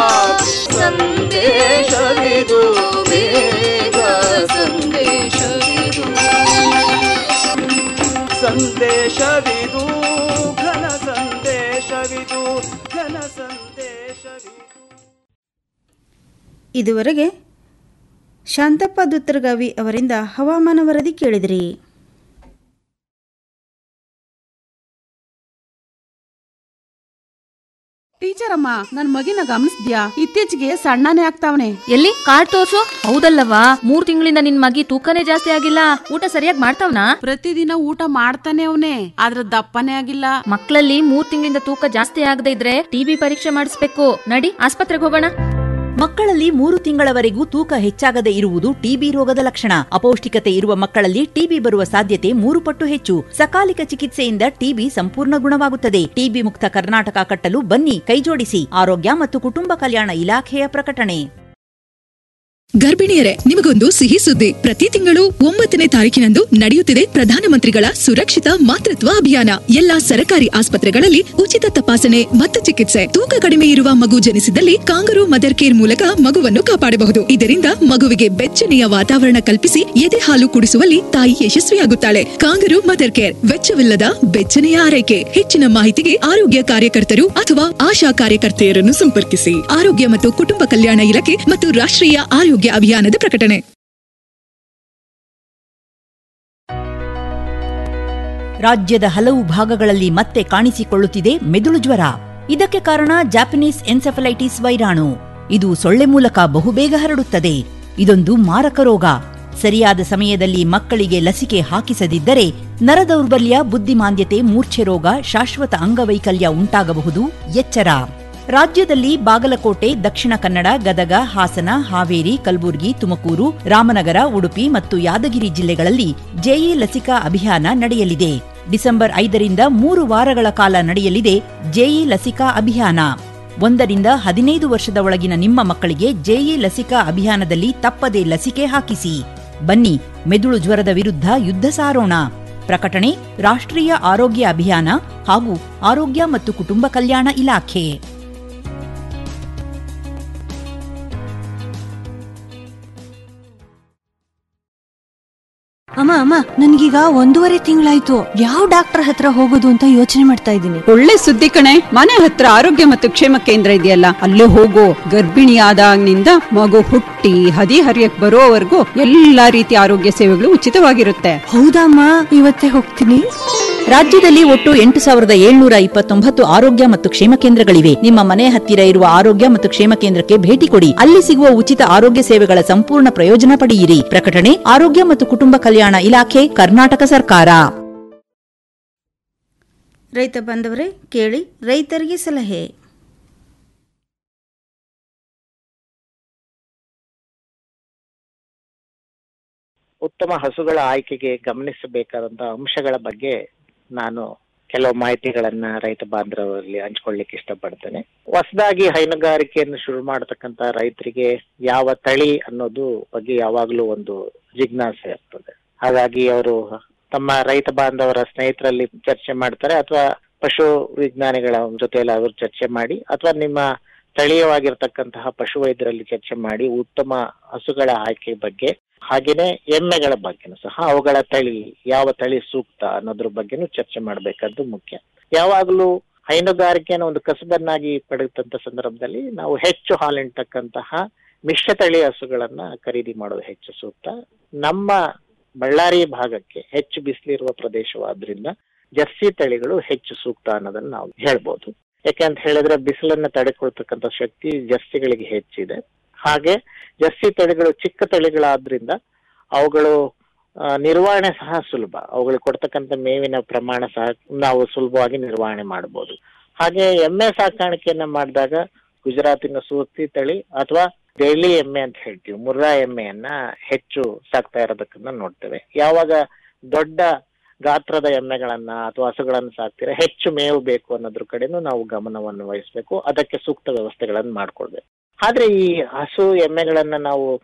ಸಂದೇಶವಿದು ಬೇಗ ಸಂದೇಶವಿದು ಸಂದೇಶವಿದು ಘನ ಸಂದೇಶವಿದು ಘನ ಸಂದೇಶವಿದು ಇದುವರೆಗೆ ಶಾಂತಪ್ಪ ದುತ್ತರಗಾವಿ ಅವರಿಂದ ಹವಾಮಾನ ವರದಿ ಕೇಳಿದಿರಿ ಟೀಚರ್ ಅಮ್ಮ ನನ್ ಮಗಿನ ಗಮನಿಸ್ದ್ಯಾ ಇತ್ತೀಚೆಗೆ ಸಣ್ಣನೇ ಆಗ್ತಾವನೆ ಎಲ್ಲಿ ಕಾರ್ಡ್ ತೋರ್ಸು ಹೌದಲ್ಲವಾ ಮೂರ್ ತಿಂಗಳಿಂದ ನಿನ್ ಮಗಿ ತೂಕನೇ ಜಾಸ್ತಿ ಆಗಿಲ್ಲ ಊಟ ಸರಿಯಾಗಿ ಮಾಡ್ತಾವ್ನಾ ಪ್ರತಿದಿನ ಊಟ ಮಾಡ್ತಾನೆ ಅವನೇ ಆದ್ರ ದಪ್ಪನೇ ಆಗಿಲ್ಲ ಮಕ್ಕಳಲ್ಲಿ ಮೂರ್ ತಿಂಗಳಿಂದ ತೂಕ ಜಾಸ್ತಿ ಆಗದೆ ಇದ್ರೆ ಟಿಬಿ ಪರೀಕ್ಷೆ ಮಾಡಿಸ್ಬೇಕು ನಡಿ ಆಸ್ಪತ್ರೆಗೆ ಹೋಗೋಣ ಮಕ್ಕಳಲ್ಲಿ ಮೂರು ತಿಂಗಳವರೆಗೂ ತೂಕ ಹೆಚ್ಚಾಗದೆ ಇರುವುದು ಟಿಬಿ ರೋಗದ ಲಕ್ಷಣ ಅಪೌಷ್ಟಿಕತೆ ಇರುವ ಮಕ್ಕಳಲ್ಲಿ ಟಿಬಿ ಬರುವ ಸಾಧ್ಯತೆ ಮೂರು ಪಟ್ಟು ಹೆಚ್ಚು ಸಕಾಲಿಕ ಚಿಕಿತ್ಸೆಯಿಂದ ಟಿಬಿ ಸಂಪೂರ್ಣ ಗುಣವಾಗುತ್ತದೆ ಟಿಬಿ ಮುಕ್ತ ಕರ್ನಾಟಕ ಕಟ್ಟಲು ಬನ್ನಿ ಕೈಜೋಡಿಸಿ ಆರೋಗ್ಯ ಮತ್ತು ಕುಟುಂಬ ಕಲ್ಯಾಣ ಇಲಾಖೆಯ ಪ್ರಕಟಣೆ ಗರ್ಭಿಣಿಯರೇ ನಿಮಗೊಂದು ಸಿಹಿ ಸುದ್ದಿ ಪ್ರತಿ ತಿಂಗಳು ಒಂಬತ್ತನೇ ತಾರೀಕಿನಂದು ನಡೆಯುತ್ತಿದೆ ಪ್ರಧಾನಮಂತ್ರಿಗಳ ಸುರಕ್ಷಿತ ಮಾತೃತ್ವ ಅಭಿಯಾನ ಎಲ್ಲಾ ಸರಕಾರಿ ಆಸ್ಪತ್ರೆಗಳಲ್ಲಿ ಉಚಿತ ತಪಾಸಣೆ ಮತ್ತು ಚಿಕಿತ್ಸೆ ತೂಕ ಕಡಿಮೆ ಇರುವ ಮಗು ಜನಿಸಿದಲ್ಲಿ ಕಾಂಗರು ಮದರ್ ಕೇರ್ ಮೂಲಕ ಮಗುವನ್ನು ಕಾಪಾಡಬಹುದು ಇದರಿಂದ ಮಗುವಿಗೆ ಬೆಚ್ಚನೆಯ ವಾತಾವರಣ ಕಲ್ಪಿಸಿ ಎದೆ ಹಾಲು ಕುಡಿಸುವಲ್ಲಿ ತಾಯಿ ಯಶಸ್ವಿಯಾಗುತ್ತಾಳೆ ಕಾಂಗರು ಮದರ್ ಕೇರ್ ವೆಚ್ಚವಿಲ್ಲದ ಬೆಚ್ಚನೆಯ ಆರೈಕೆ ಹೆಚ್ಚಿನ ಮಾಹಿತಿಗೆ ಆರೋಗ್ಯ ಕಾರ್ಯಕರ್ತರು ಅಥವಾ ಆಶಾ ಕಾರ್ಯಕರ್ತೆಯರನ್ನು ಸಂಪರ್ಕಿಸಿ ಆರೋಗ್ಯ ಮತ್ತು ಕುಟುಂಬ ಕಲ್ಯಾಣ ಇಲಾಖೆ ಮತ್ತು ರಾಷ್ಟ್ರೀಯ ಆರೋಗ್ಯ ಅಭಿಯಾನದ ಪ್ರಕಟಣೆ ರಾಜ್ಯದ ಹಲವು ಭಾಗಗಳಲ್ಲಿ ಮತ್ತೆ ಕಾಣಿಸಿಕೊಳ್ಳುತ್ತಿದೆ ಮೆದುಳು ಜ್ವರ ಇದಕ್ಕೆ ಕಾರಣ ಜಾಪನೀಸ್ ಎನ್ಸೆಫಲೈಟಿಸ್ ವೈರಾಣು ಇದು ಸೊಳ್ಳೆ ಮೂಲಕ ಬಹುಬೇಗ ಹರಡುತ್ತದೆ ಇದೊಂದು ಮಾರಕ ರೋಗ ಸರಿಯಾದ ಸಮಯದಲ್ಲಿ ಮಕ್ಕಳಿಗೆ ಲಸಿಕೆ ಹಾಕಿಸದಿದ್ದರೆ ನರದೌರ್ಬಲ್ಯ ಬುದ್ಧಿಮಾಂದ್ಯತೆ ಮೂರ್ಛೆ ರೋಗ ಶಾಶ್ವತ ಅಂಗವೈಕಲ್ಯ ಉಂಟಾಗಬಹುದು ಎಚ್ಚರ ರಾಜ್ಯದಲ್ಲಿ ಬಾಗಲಕೋಟೆ ದಕ್ಷಿಣ ಕನ್ನಡ ಗದಗ ಹಾಸನ ಹಾವೇರಿ ಕಲಬುರಗಿ ತುಮಕೂರು ರಾಮನಗರ ಉಡುಪಿ ಮತ್ತು ಯಾದಗಿರಿ ಜಿಲ್ಲೆಗಳಲ್ಲಿ ಜೆಇ ಲಸಿಕಾ ಅಭಿಯಾನ ನಡೆಯಲಿದೆ ಡಿಸೆಂಬರ್ ಐದರಿಂದ ಮೂರು ವಾರಗಳ ಕಾಲ ನಡೆಯಲಿದೆ ಜೆಇ ಲಸಿಕಾ ಅಭಿಯಾನ ಒಂದರಿಂದ ಹದಿನೈದು ವರ್ಷದ ಒಳಗಿನ ನಿಮ್ಮ ಮಕ್ಕಳಿಗೆ ಜೆಇ ಲಸಿಕಾ ಅಭಿಯಾನದಲ್ಲಿ ತಪ್ಪದೇ ಲಸಿಕೆ ಹಾಕಿಸಿ ಬನ್ನಿ ಮೆದುಳು ಜ್ವರದ ವಿರುದ್ಧ ಯುದ್ಧ ಸಾರೋಣ ಪ್ರಕಟಣೆ ರಾಷ್ಟ್ರೀಯ ಆರೋಗ್ಯ ಅಭಿಯಾನ ಹಾಗೂ ಆರೋಗ್ಯ ಮತ್ತು ಕುಟುಂಬ ಕಲ್ಯಾಣ ಇಲಾಖೆ ಅಮ್ಮ ಅಮ್ಮ ನನ್ಗೀಗ ಒಂದೂವರೆ ತಿಂಗಳಾಯ್ತು ಯಾವ ಡಾಕ್ಟರ್ ಹತ್ರ ಹೋಗೋದು ಅಂತ ಯೋಚನೆ ಮಾಡ್ತಾ ಇದ್ದೀನಿ ಒಳ್ಳೆ ಸುದ್ದಿ ಕಣೆ ಮನೆ ಹತ್ರ ಆರೋಗ್ಯ ಮತ್ತು ಕ್ಷೇಮ ಕೇಂದ್ರ ಇದೆಯಲ್ಲ ಅಲ್ಲೇ ಹೋಗು ಗರ್ಭಿಣಿಯಾದಾಗಿನಿಂದ ಮಗು ಹುಟ್ಟಿ ಹದಿ ಹರಿಯಕ್ ಬರೋವರೆಗೂ ಎಲ್ಲಾ ರೀತಿಯ ಆರೋಗ್ಯ ಸೇವೆಗಳು ಉಚಿತವಾಗಿರುತ್ತೆ ಹೌದಮ್ಮ ಇವತ್ತೇ ಹೋಗ್ತೀನಿ ರಾಜ್ಯದಲ್ಲಿ ಒಟ್ಟು ಎಂಟು ಸಾವಿರದ ಏಳ್ನೂರ ಇಪ್ಪತ್ತೊಂಬತ್ತು ಆರೋಗ್ಯ ಮತ್ತು ಕ್ಷೇಮ ಕೇಂದ್ರಗಳಿವೆ ನಿಮ್ಮ ಮನೆ ಹತ್ತಿರ ಇರುವ ಆರೋಗ್ಯ ಮತ್ತು ಕ್ಷೇಮ ಕೇಂದ್ರಕ್ಕೆ ಭೇಟಿ ಕೊಡಿ ಅಲ್ಲಿ ಸಿಗುವ ಉಚಿತ ಆರೋಗ್ಯ ಸೇವೆಗಳ ಸಂಪೂರ್ಣ ಪ್ರಯೋಜನ ಪಡೆಯಿರಿ ಪ್ರಕಟಣೆ ಆರೋಗ್ಯ ಮತ್ತು ಕುಟುಂಬ ಕಲ್ಯಾಣ ಇಲಾಖೆ ಕರ್ನಾಟಕ ಸರ್ಕಾರ ರೈತ ಬಾಂಧವರೇ ಕೇಳಿ ರೈತರಿಗೆ ಸಲಹೆ ಉತ್ತಮ ಹಸುಗಳ ಆಯ್ಕೆಗೆ ಗಮನಿಸಬೇಕಾದಂತಹ ಅಂಶಗಳ ಬಗ್ಗೆ ನಾನು ಕೆಲವು ಮಾಹಿತಿಗಳನ್ನ ರೈತ ಬಾಂಧವರಲ್ಲಿ ಹಂಚ್ಕೊಳ್ಳಿಕ್ಕೆ ಇಷ್ಟಪಡ್ತೇನೆ ಹೊಸದಾಗಿ ಹೈನುಗಾರಿಕೆಯನ್ನು ಶುರು ಮಾಡತಕ್ಕಂತ ರೈತರಿಗೆ ಯಾವ ತಳಿ ಅನ್ನೋದು ಬಗ್ಗೆ ಯಾವಾಗಲೂ ಒಂದು ಜಿಜ್ಞಾಸೆ ಇರ್ತದೆ ಹಾಗಾಗಿ ಅವರು ತಮ್ಮ ರೈತ ಬಾಂಧವರ ಸ್ನೇಹಿತರಲ್ಲಿ ಚರ್ಚೆ ಮಾಡ್ತಾರೆ ಅಥವಾ ಪಶು ವಿಜ್ಞಾನಿಗಳ ಜೊತೆಯಲ್ಲಿ ಅವರು ಚರ್ಚೆ ಮಾಡಿ ಅಥವಾ ನಿಮ್ಮ ಸ್ಥಳೀಯವಾಗಿರ್ತಕ್ಕಂತಹ ಪಶು ವೈದ್ಯರಲ್ಲಿ ಚರ್ಚೆ ಮಾಡಿ ಉತ್ತಮ ಹಸುಗಳ ಆಯ್ಕೆ ಬಗ್ಗೆ ಹಾಗೇನೆ ಎಮ್ಮೆಗಳ ಬಗ್ಗೆನೂ ಸಹ ಅವುಗಳ ತಳಿ ಯಾವ ತಳಿ ಸೂಕ್ತ ಅನ್ನೋದ್ರ ಬಗ್ಗೆನೂ ಚರ್ಚೆ ಮಾಡಬೇಕಾದ್ದು ಮುಖ್ಯ ಯಾವಾಗಲೂ ಹೈನುಗಾರಿಕೆಯನ್ನು ಒಂದು ಕಸಬನ್ನಾಗಿ ಪಡೆದಂತ ಸಂದರ್ಭದಲ್ಲಿ ನಾವು ಹೆಚ್ಚು ಹಾಲಿಂತಕ್ಕಂತಹ ಮಿಶ್ರ ತಳಿ ಹಸುಗಳನ್ನ ಖರೀದಿ ಮಾಡೋದು ಹೆಚ್ಚು ಸೂಕ್ತ ನಮ್ಮ ಬಳ್ಳಾರಿ ಭಾಗಕ್ಕೆ ಹೆಚ್ಚು ಬಿಸಿಲಿರುವ ಪ್ರದೇಶವಾದ್ರಿಂದ ಜರ್ಸಿ ತಳಿಗಳು ಹೆಚ್ಚು ಸೂಕ್ತ ಅನ್ನೋದನ್ನ ನಾವು ಹೇಳ್ಬೋದು ಯಾಕೆಂತ ಹೇಳಿದ್ರೆ ಬಿಸಿಲನ್ನ ತಡೆಕೊಳ್ತಕ್ಕಂಥ ಶಕ್ತಿ ಜರ್ಸಿಗಳಿಗೆ ಹೆಚ್ಚಿದೆ ಹಾಗೆ ಜರ್ಸಿ ತಳಿಗಳು ಚಿಕ್ಕ ತಳಿಗಳಾದ್ರಿಂದ ಅವುಗಳು ಆ, ನಿರ್ವಹಣೆ ಸಹ ಸುಲಭ ಅವುಗಳು ಕೊಡ್ತಕ್ಕಂಥ ಮೇವಿನ ಪ್ರಮಾಣ ಸಹ ನಾವು ಸುಲಭವಾಗಿ ನಿರ್ವಹಣೆ ಮಾಡಬಹುದು ಹಾಗೆ ಎಮ್ಮೆ ಸಾಕಾಣಿಕೆಯನ್ನ ಮಾಡಿದಾಗ ಗುಜರಾತಿನ ಸೂರ್ತಿ ತಳಿ ಅಥವಾ ದೆಹಲಿ ಎಮ್ಮೆ ಅಂತ ಹೇಳ್ತೀವಿ ಮುರ್ರಾ ಎಮ್ಮೆಯನ್ನ ಹೆಚ್ಚು ಸಾಕ್ತಾ ಇರೋದಕ್ಕನ್ನ ನೋಡ್ತೇವೆ ಯಾವಾಗ ದೊಡ್ಡ ಗಾತ್ರದ ಎಮ್ಮೆಗಳನ್ನ ಅಥವಾ ಹಸುಗಳನ್ನ ಸಾಕ್ತೀರಾ ಹೆಚ್ಚು ಮೇವು ಬೇಕು ಅನ್ನೋದ್ರ ಕಡೆನೂ ನಾವು ಗಮನವನ್ನು ವಹಿಸ್ಬೇಕು ಅದಕ್ಕೆ ಸೂಕ್ತ ವ್ಯವಸ್ಥೆಗಳನ್ನು ಮಾಡ್ಕೊಳ್ಬೇಕು ಆದ್ರೆ ಈ ಹಸು ಎಮ್ಮೆಗಳನ್ನ ನಾವು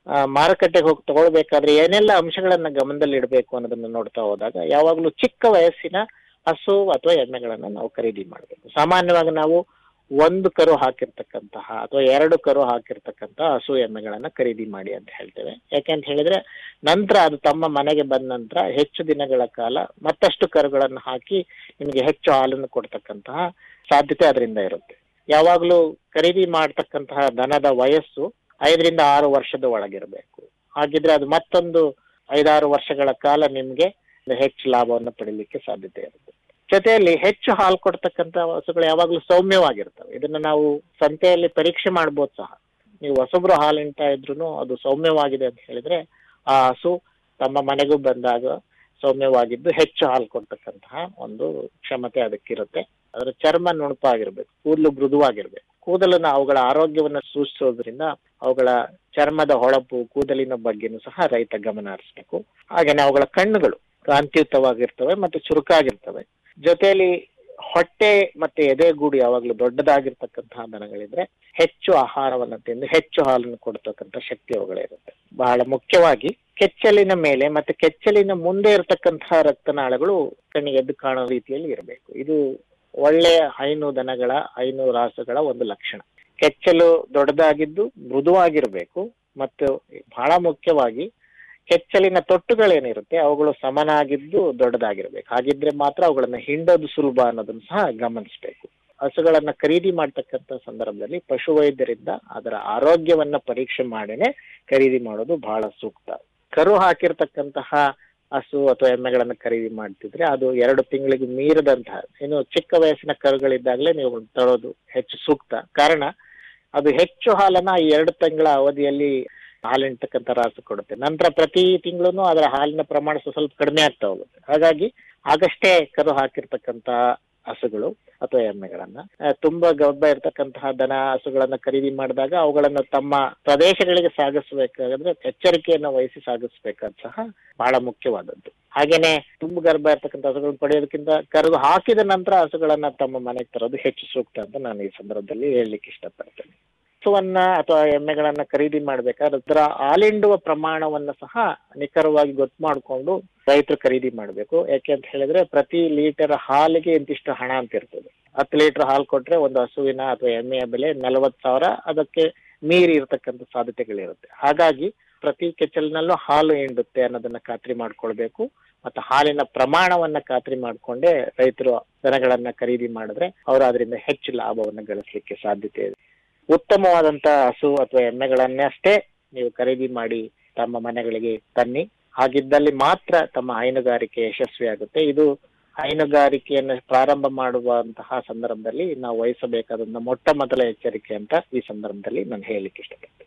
ಆ, ಮಾರುಕಟ್ಟೆಗೆ ಹೋಗಿ ತಗೊಳ್ಬೇಕಾದ್ರೆ ಏನೆಲ್ಲ ಅಂಶಗಳನ್ನ ಗಮನದಲ್ಲಿ ಇಡಬೇಕು ಅನ್ನೋದನ್ನ ನೋಡ್ತಾ ಹೋದಾಗ ಯಾವಾಗಲೂ ಚಿಕ್ಕ ವಯಸ್ಸಿನ ಹಸು ಅಥವಾ ಎಮ್ಮೆಗಳನ್ನ ನಾವು ಖರೀದಿ ಮಾಡಬೇಕು ಸಾಮಾನ್ಯವಾಗಿ ನಾವು ಒಂದು ಕರು ಹಾಕಿರ್ತಕ್ಕಂತಹ ಅಥವಾ ಎರಡು ಕರು ಹಾಕಿರ್ತಕ್ಕಂತಹ ಹಸು ಎಮ್ಮೆಗಳನ್ನ ಖರೀದಿ ಮಾಡಿ ಅಂತ ಹೇಳ್ತೇವೆ ಯಾಕೆಂತ ಹೇಳಿದ್ರೆ ನಂತರ ಅದು ತಮ್ಮ ಮನೆಗೆ ಬಂದ ನಂತರ ಹೆಚ್ಚು ದಿನಗಳ ಕಾಲ ಮತ್ತಷ್ಟು ಕರುಗಳನ್ನು ಹಾಕಿ ನಿಮಗೆ ಹೆಚ್ಚು ಹಾಲನ್ನು ಕೊಡ್ತಕ್ಕಂತಹ ಸಾಧ್ಯತೆ ಅದರಿಂದ ಇರುತ್ತೆ ಯಾವಾಗಲೂ ಖರೀದಿ ಮಾಡ್ತಕ್ಕಂತಹ ದನದ ವಯಸ್ಸು ಐದರಿಂದ ಆರು ವರ್ಷದ ಒಳಗಿರಬೇಕು ಹಾಗಿದ್ರೆ ಅದು ಮತ್ತೊಂದು ಐದಾರು ವರ್ಷಗಳ ಕಾಲ ನಿಮ್ಗೆ ಹೆಚ್ಚು ಲಾಭವನ್ನು ಪಡಿಲಿಕ್ಕೆ ಸಾಧ್ಯತೆ ಇರುತ್ತೆ ಜೊತೆಯಲ್ಲಿ ಹೆಚ್ಚು ಹಾಲು ಕೊಡ್ತಕ್ಕಂತ ಹಸುಗಳು ಯಾವಾಗಲೂ ಸೌಮ್ಯವಾಗಿರ್ತವೆ ಇದನ್ನ ನಾವು ಸಂತೆಯಲ್ಲಿ ಪರೀಕ್ಷೆ ಮಾಡ್ಬೋದು ಸಹ ನೀವು ಹೊಸಬ್ರು ಹಾಲು ಇಂತ ಇದ್ರು ಅದು ಸೌಮ್ಯವಾಗಿದೆ ಅಂತ ಹೇಳಿದ್ರೆ ಆ ಹಸು ತಮ್ಮ ಮನೆಗೂ ಬಂದಾಗ ಸೌಮ್ಯವಾಗಿದ್ದು ಹೆಚ್ಚು ಹಾಲು ಕೊಡ್ತಕ್ಕಂತಹ ಒಂದು ಕ್ಷಮತೆ ಅದಕ್ಕಿರುತ್ತೆ ಅದರ ಚರ್ಮ ನುಣುಪಾಗಿರ್ಬೇಕು ಕೂದಲು ಮೃದುವಾಗಿರ್ಬೇಕು ಕೂದಲನ್ನ ಅವುಗಳ ಆರೋಗ್ಯವನ್ನ ಸೂಚಿಸೋದ್ರಿಂದ ಅವುಗಳ ಚರ್ಮದ ಹೊಳಪು ಕೂದಲಿನ ಬಗ್ಗೆನೂ ಸಹ ರೈತ ಗಮನ ಹರಿಸ್ಬೇಕು ಹಾಗೇನೆ ಅವುಗಳ ಕಣ್ಣುಗಳು ಕಾಂತಿಯುತವಾಗಿರ್ತವೆ ಮತ್ತು ಚುರುಕಾಗಿರ್ತವೆ ಜೊತೆಯಲ್ಲಿ ಹೊಟ್ಟೆ ಮತ್ತೆ ಎದೆಗೂಡು ಯಾವಾಗಲೂ ದೊಡ್ಡದಾಗಿರ್ತಕ್ಕಂತಹ ದನಗಳಿದ್ರೆ ಹೆಚ್ಚು ಆಹಾರವನ್ನ ತಿಂದು ಹೆಚ್ಚು ಹಾಲನ್ನು ಕೊಡ್ತಕ್ಕಂಥ ಶಕ್ತಿ ಅವುಗಳಿರುತ್ತೆ ಬಹಳ ಮುಖ್ಯವಾಗಿ ಕೆಚ್ಚಲಿನ ಮೇಲೆ ಮತ್ತೆ ಕೆಚ್ಚಲಿನ ಮುಂದೆ ಇರತಕ್ಕಂತಹ ರಕ್ತನಾಳಗಳು ಕಣ್ಣಿಗೆ ಎದ್ದು ಕಾಣೋ ರೀತಿಯಲ್ಲಿ ಇರಬೇಕು ಇದು ಒಳ್ಳೆಯ ಹೈನು ದನಗಳ ಹೈನು ರಾಸುಗಳ ಒಂದು ಲಕ್ಷಣ ಕೆಚ್ಚಲು ದೊಡ್ಡದಾಗಿದ್ದು ಮೃದುವಾಗಿರ್ಬೇಕು ಮತ್ತು ಬಹಳ ಮುಖ್ಯವಾಗಿ ಕೆಚ್ಚಲಿನ ತೊಟ್ಟುಗಳೇನಿರುತ್ತೆ ಅವುಗಳು ಸಮನಾಗಿದ್ದು ದೊಡ್ಡದಾಗಿರ್ಬೇಕು ಹಾಗಿದ್ರೆ ಮಾತ್ರ ಅವುಗಳನ್ನ ಹಿಂಡೋದು ಸುಲಭ ಅನ್ನೋದನ್ನ ಸಹ ಗಮನಿಸಬೇಕು ಹಸುಗಳನ್ನ ಖರೀದಿ ಮಾಡ್ತಕ್ಕಂಥ ಸಂದರ್ಭದಲ್ಲಿ ಪಶುವೈದ್ಯರಿಂದ ಅದರ ಆರೋಗ್ಯವನ್ನ ಪರೀಕ್ಷೆ ಮಾಡಿನೇ ಖರೀದಿ ಮಾಡೋದು ಬಹಳ ಸೂಕ್ತ ಕರು ಹಾಕಿರ್ತಕ್ಕಂತಹ ಹಸು ಅಥವಾ ಎಮ್ಮೆಗಳನ್ನ ಖರೀದಿ ಮಾಡ್ತಿದ್ರೆ ಅದು ಎರಡು ತಿಂಗಳಿಗೆ ಮೀರದಂತಹ ಇನ್ನು ಚಿಕ್ಕ ವಯಸ್ಸಿನ ಕರುಗಳಿದ್ದಾಗಲೇ ನೀವು ತರೋದು ಹೆಚ್ಚು ಸೂಕ್ತ ಕಾರಣ ಅದು ಹೆಚ್ಚು ಹಾಲನ್ನ ಈ ಎರಡು ತಿಂಗಳ ಅವಧಿಯಲ್ಲಿ ಹಾಲಿಂತಕ್ಕಂಥ ರಾಸು ಕೊಡುತ್ತೆ ನಂತರ ಪ್ರತಿ ತಿಂಗಳು ಅದರ ಹಾಲಿನ ಪ್ರಮಾಣ ಸ್ವಲ್ಪ ಸ್ವಲ್ಪ ಕಡಿಮೆ ಆಗ್ತಾ ಹೋಗುತ್ತೆ ಹಾಗಾಗಿ ಆಗಷ್ಟೇ ಕರು ಹಾಕಿರ್ತಕ್ಕಂತ ಹಸುಗಳು ಅಥವಾ ಎಮ್ಮೆಗಳನ್ನ ಆ, ತುಂಬಾ ಗರ್ಭ ಇರ್ತಕ್ಕಂತಹ ದನ ಹಸುಗಳನ್ನ ಖರೀದಿ ಮಾಡಿದಾಗ ಅವುಗಳನ್ನ ತಮ್ಮ ಪ್ರದೇಶಗಳಿಗೆ ಸಾಗಿಸಬೇಕಾದ್ರೆ ಎಚ್ಚರಿಕೆಯನ್ನ ವಹಿಸಿ ಸಾಗಿಸ್ಬೇಕಾದ್ ಸಹ ಬಹಳ ಮುಖ್ಯವಾದದ್ದು ಹಾಗೇನೆ ತುಂಬ ಗರ್ಭ ಇರ್ತಕ್ಕಂಥ ಹಸುಗಳನ್ನ ಪಡೆಯೋದಕ್ಕಿಂತ ಕರೆದು ಹಾಕಿದ ನಂತರ ಹಸುಗಳನ್ನ ತಮ್ಮ ಮನೆಗೆ ತರೋದು ಹೆಚ್ಚು ಸೂಕ್ತ ಅಂತ ನಾನು ಈ ಸಂದರ್ಭದಲ್ಲಿ ಹೇಳಲಿಕ್ಕೆ ಇಷ್ಟಪಡ್ತೇನೆ ಹಸುವನ್ನ ಅಥವಾ ಎಮ್ಮೆಗಳನ್ನ ಖರೀದಿ ಮಾಡ್ಬೇಕಾದ್ರೆ ಅದರ ಹಾಲಿಂಡುವ ಪ್ರಮಾಣವನ್ನ ಸಹ ನಿಖರವಾಗಿ ಗೊತ್ತು ಮಾಡಿಕೊಂಡು ರೈತರು ಖರೀದಿ ಮಾಡ್ಬೇಕು ಯಾಕೆ ಅಂತ ಹೇಳಿದ್ರೆ ಪ್ರತಿ ಲೀಟರ್ ಹಾಲಿಗೆ ಇಂತಿಷ್ಟು ಹಣ ಅಂತ ಇರ್ತದೆ ಹತ್ತು ಲೀಟರ್ ಹಾಲು ಕೊಟ್ರೆ ಒಂದು ಹಸುವಿನ ಅಥವಾ ಎಮ್ಮೆಯ ಬೆಲೆ ನಲವತ್ತು ಸಾವಿರ ಅದಕ್ಕೆ ಮೀರಿ ಇರತಕ್ಕಂಥ ಸಾಧ್ಯತೆಗಳಿರುತ್ತೆ ಹಾಗಾಗಿ ಪ್ರತಿ ಕೆಚ್ಚಲಿನಲ್ಲೂ ಹಾಲು ಹಿಂಡುತ್ತೆ ಅನ್ನೋದನ್ನ ಖಾತ್ರಿ ಮಾಡ್ಕೊಳ್ಬೇಕು ಮತ್ತು ಹಾಲಿನ ಪ್ರಮಾಣವನ್ನ ಖಾತ್ರಿ ಮಾಡ್ಕೊಂಡೇ ರೈತರು ದನಗಳನ್ನ ಖರೀದಿ ಮಾಡಿದ್ರೆ ಅವರು ಅದರಿಂದ ಹೆಚ್ಚು ಲಾಭವನ್ನ ಗಳಿಸ್ಲಿಕ್ಕೆ ಸಾಧ್ಯತೆ ಇದೆ ಉತ್ತಮವಾದಂತ ಹಸು ಅಥವಾ ಎಮ್ಮೆಗಳನ್ನೇ ಅಷ್ಟೇ ನೀವು ಖರೀದಿ ಮಾಡಿ ತಮ್ಮ ಮನೆಗಳಿಗೆ ತನ್ನಿ ಹಾಗಿದ್ದಲ್ಲಿ ಮಾತ್ರ ತಮ್ಮ ಹೈನುಗಾರಿಕೆ ಯಶಸ್ವಿಯಾಗುತ್ತೆ ಇದು ಹೈನುಗಾರಿಕೆಯನ್ನು ಪ್ರಾರಂಭ ಮಾಡುವಂತಹ ಸಂದರ್ಭದಲ್ಲಿ ನಾವು ವಹಿಸಬೇಕಾದಂತ ಮೊಟ್ಟ ಮೊದಲ ಎಚ್ಚರಿಕೆ ಅಂತ ಈ ಸಂದರ್ಭದಲ್ಲಿ ನಾನು ಹೇಳಲಿಕ್ಕೆ ಇಷ್ಟಪಡ್ತೀನಿ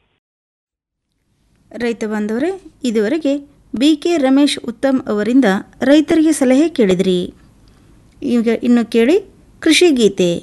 ರೈತ ಬಾಂಧವರೇ ಇದುವರೆಗೆ ಬಿ ಕೆ ರಮೇಶ್ ಉತ್ತಮ್ ಅವರಿಂದ ರೈತರಿಗೆ ಸಲಹೆ ಕೇಳಿದ್ರಿ ಈಗ ಇನ್ನು ಕೇಳಿ ಕೃಷಿ ಗೀತೆ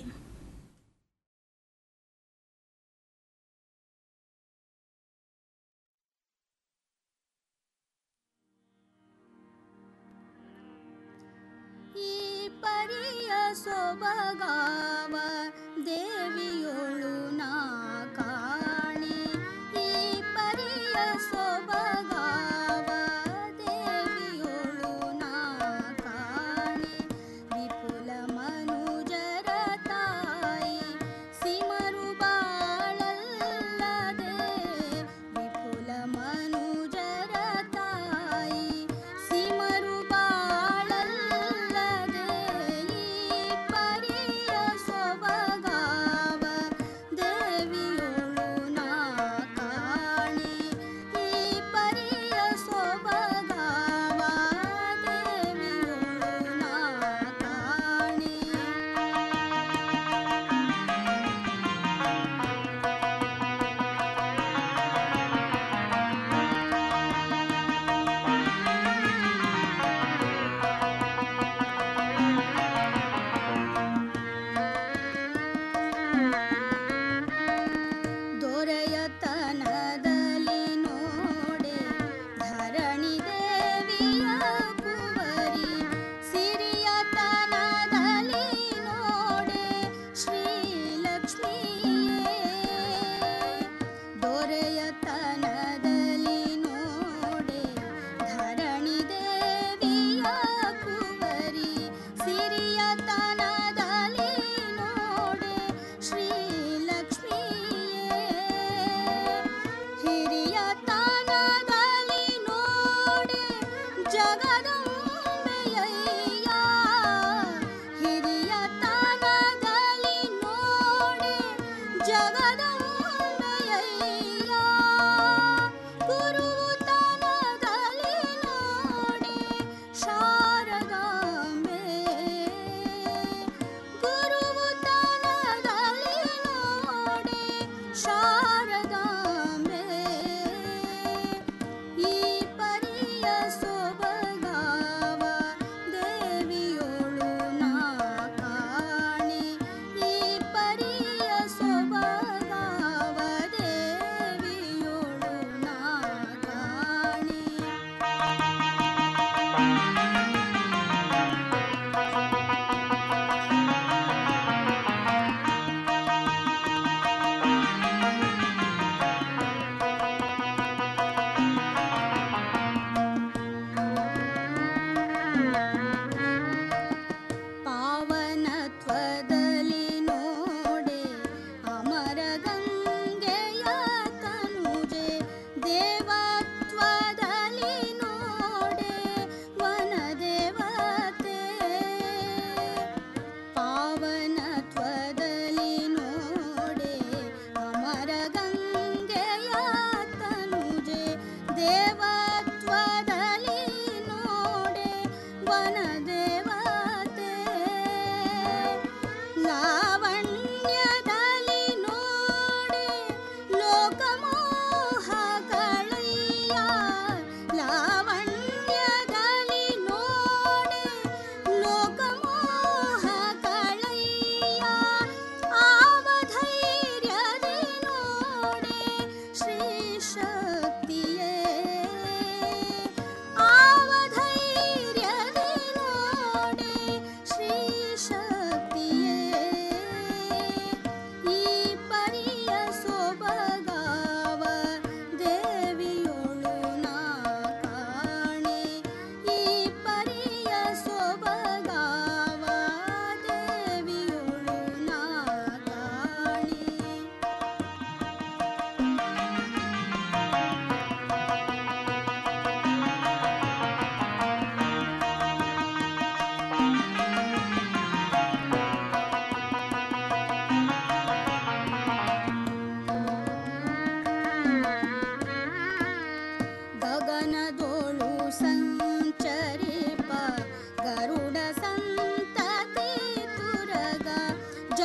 ಪರಿಯ ಸೊಬಗಾವ ದೇವಿಯೊಳು ನಾ ಕಾಣಿ ಈ ಪರಿಯ ಸೊಬಗಾವ ದೇವಿಯೊಳು ನಾ ಕಾಣಿ ವಿಪುಲ ಮನುಜರ ತಾಯಿ ಸಿಮರು ಬಾಳಲ್ಲದೆ ವಿಪುಲ ಮನುಜರ ತಾಯಿ ಸಿಮರು ಬಾಳಲ್ಲದೆ ಈ ಪರಿಯ ಸೊಬಗಾವ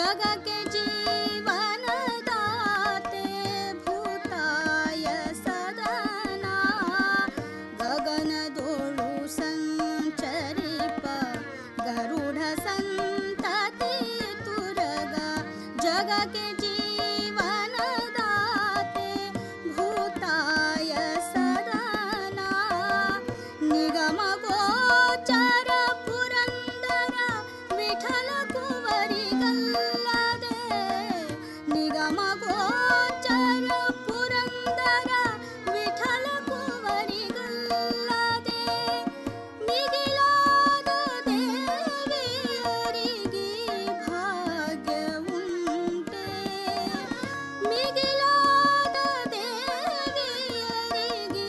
ಜಗಕ್ಕೆ ಜೀವನದಾತೆ ಭೂತಾಯ ಸದನ ಗಗನದೋಳು ಸಂಚರಿಪ ಗರುಡ ಸಂತತಿ ತುರಗ ಜಗಕ್ಕೆ ಜೀವನದಾತೆ ಭೂತಾಯ ಸದನ ನಿಗಮ ಗೋಚರ ಪುರಂದರ ವಿಠಲ ಕುವರಿಗಲ್ಲದೆ ನಿಗಮ ಗೋಚರ ಪುರಂದರ ವಿಠಲ ಕುವರಿಗಲ್ಲದೆ ಮಿಗಿಲಾದ ದೇವಿಯರಿಗೆ ಭಾಗ್ಯವುಂಟೆ ಮಿಗಿಲಾದ ದೇವಿಯರಿಗೆ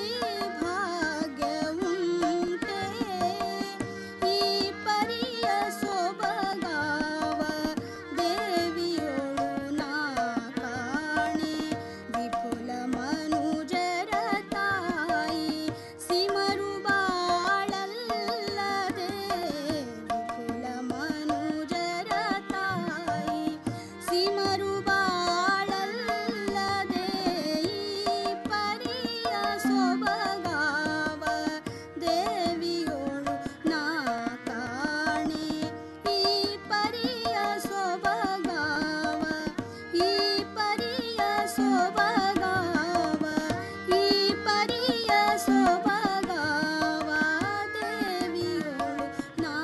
ಭಾಗ್ಯವುಂಟೆ ಈ ಪರಿಯ ಸೊಬಗಾವ ದೇವಿಯೊಳು ನಾ ಕಾಣೆ ವಿಪುಲ ಮನುಜರ ತಾಯಿ ಸಿಮರು ಬಾಳಲ್ಲದೆ ವಿಪುಲ ಮನುಜರ ತಾಯಿ ಸಿಮರು ಬಾಳಲ್ಲದೆ ಈ ಪರಿಯ ಸೊಬಗಾವ ದೇವಿಯೋಳು ನಾ ಕಾಣೆ ಈ ಪರಿಯ ಸೊಬಗಾವ ಈ ಪರಿಯ ಸೊಬಗಾವ ಈ ಪರಿಯ ಸೊಬಗಾವ ದೇವಿಯೋಳು ನಾ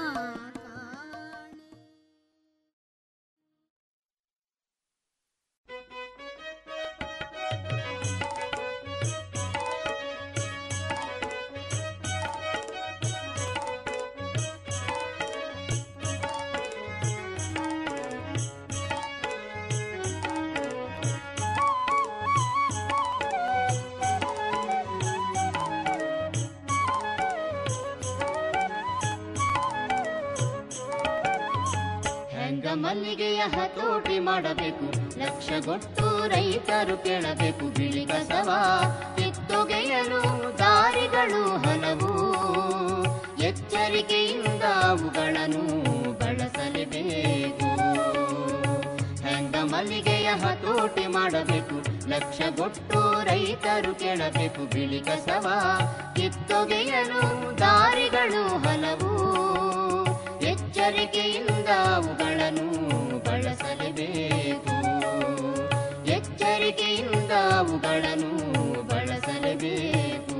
ಹೆಂಗ ಮಲ್ಲಿಗೆಯ ಹತೋಟಿ ಮಾಡಬೇಕು ಲಕ್ಷಗೊಟ್ಟು ರೈತರು ಕೇಳಬೇಕು ಬಿಳಿ ಕಸವ ಕಿತ್ತೊಗೆಯಲು ದಾರಿಗಳು ಹಲವು ಎಚ್ಚರಿಕೆಯಿಂದ ಅವುಗಳನ್ನು ಬಳಸಲೇಬೇಕು ಹೆಂಗ ಮಲ್ಲಿಗೆಯ ಹತೋಟಿ ಮಾಡಬೇಕು ಲಕ್ಷಗೊಟ್ಟು ರೈತರು ಕೇಳಬೇಕು ಬಿಳಿ ಕಸವ ಕಿತ್ತೊಗೆಯಲು ದಾರಿಗಳು ಹಲವು ಎಚ್ಚರಿಕೆಯಿಂದ ಅವುಗಳನ್ನು ಬಳಸಲೇಬೇಕು ಎಚ್ಚರಿಕೆಯಿಂದ ಅವುಗಳನ್ನು ಬಳಸಲೇಬೇಕು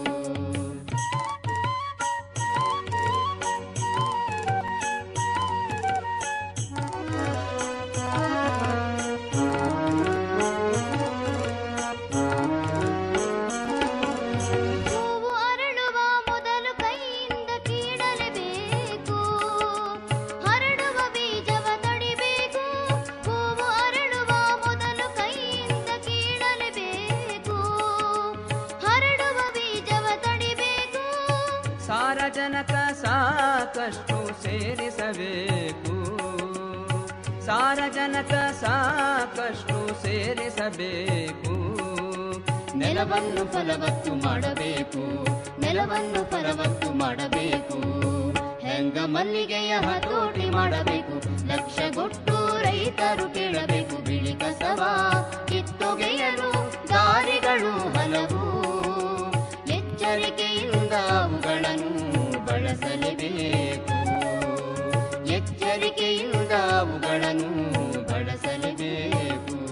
ಹೂವು ಅರಳುವ ಮೊದಲು ಕೈಯಿಂದ ಕೀಳಲೇಬೇಕು ಹರಡುವ ಬೀಜವ ತಡಿಬೇಕು ಹೂವು ಅರಳುವ ಮೊದಲು ಕೈಯಿಂದ ಕೀಳಲೇಬೇಕು ಹರಡುವ ಬೀಜವ ತಡಿಬೇಕು ಸಾರಜನಕ ಸಾಕಷ್ಟು ಸೇರಿಸಬೇಕು ಸಾರಜನಕ ಸಾಕಷ್ಟು ಸೇರಿಸಬೇಕು ನೆಲವನ್ನು ಫಲವತ್ತು ಮಾಡಬೇಕು ನೆಲವನ್ನು ಫಲವತ್ತು ಮಾಡಬೇಕು ಹೆಂಗ ಮಲ್ಲಿಗೆಯ ಹತೋಟಿ ಮಾಡಬೇಕು ಲಕ್ಷಗೊಟ್ಟು ರೈತರು ಕೇಳಬೇಕು ಬಿಳಿ ಕಸವ ಕಿತ್ತೊಗೆಯಲು ದಾರಿಗಳು ಹಲವು ಎಚ್ಚರಿಕೆಯಿಂದ ಅವುಗಳನ್ನು ಬಳಸಲೇಬೇಕು ಎಚ್ಚರಿಕೆಯಿಂದ ಅವುಗಳನ್ನು ಬಳಸಲೇಬೇಕು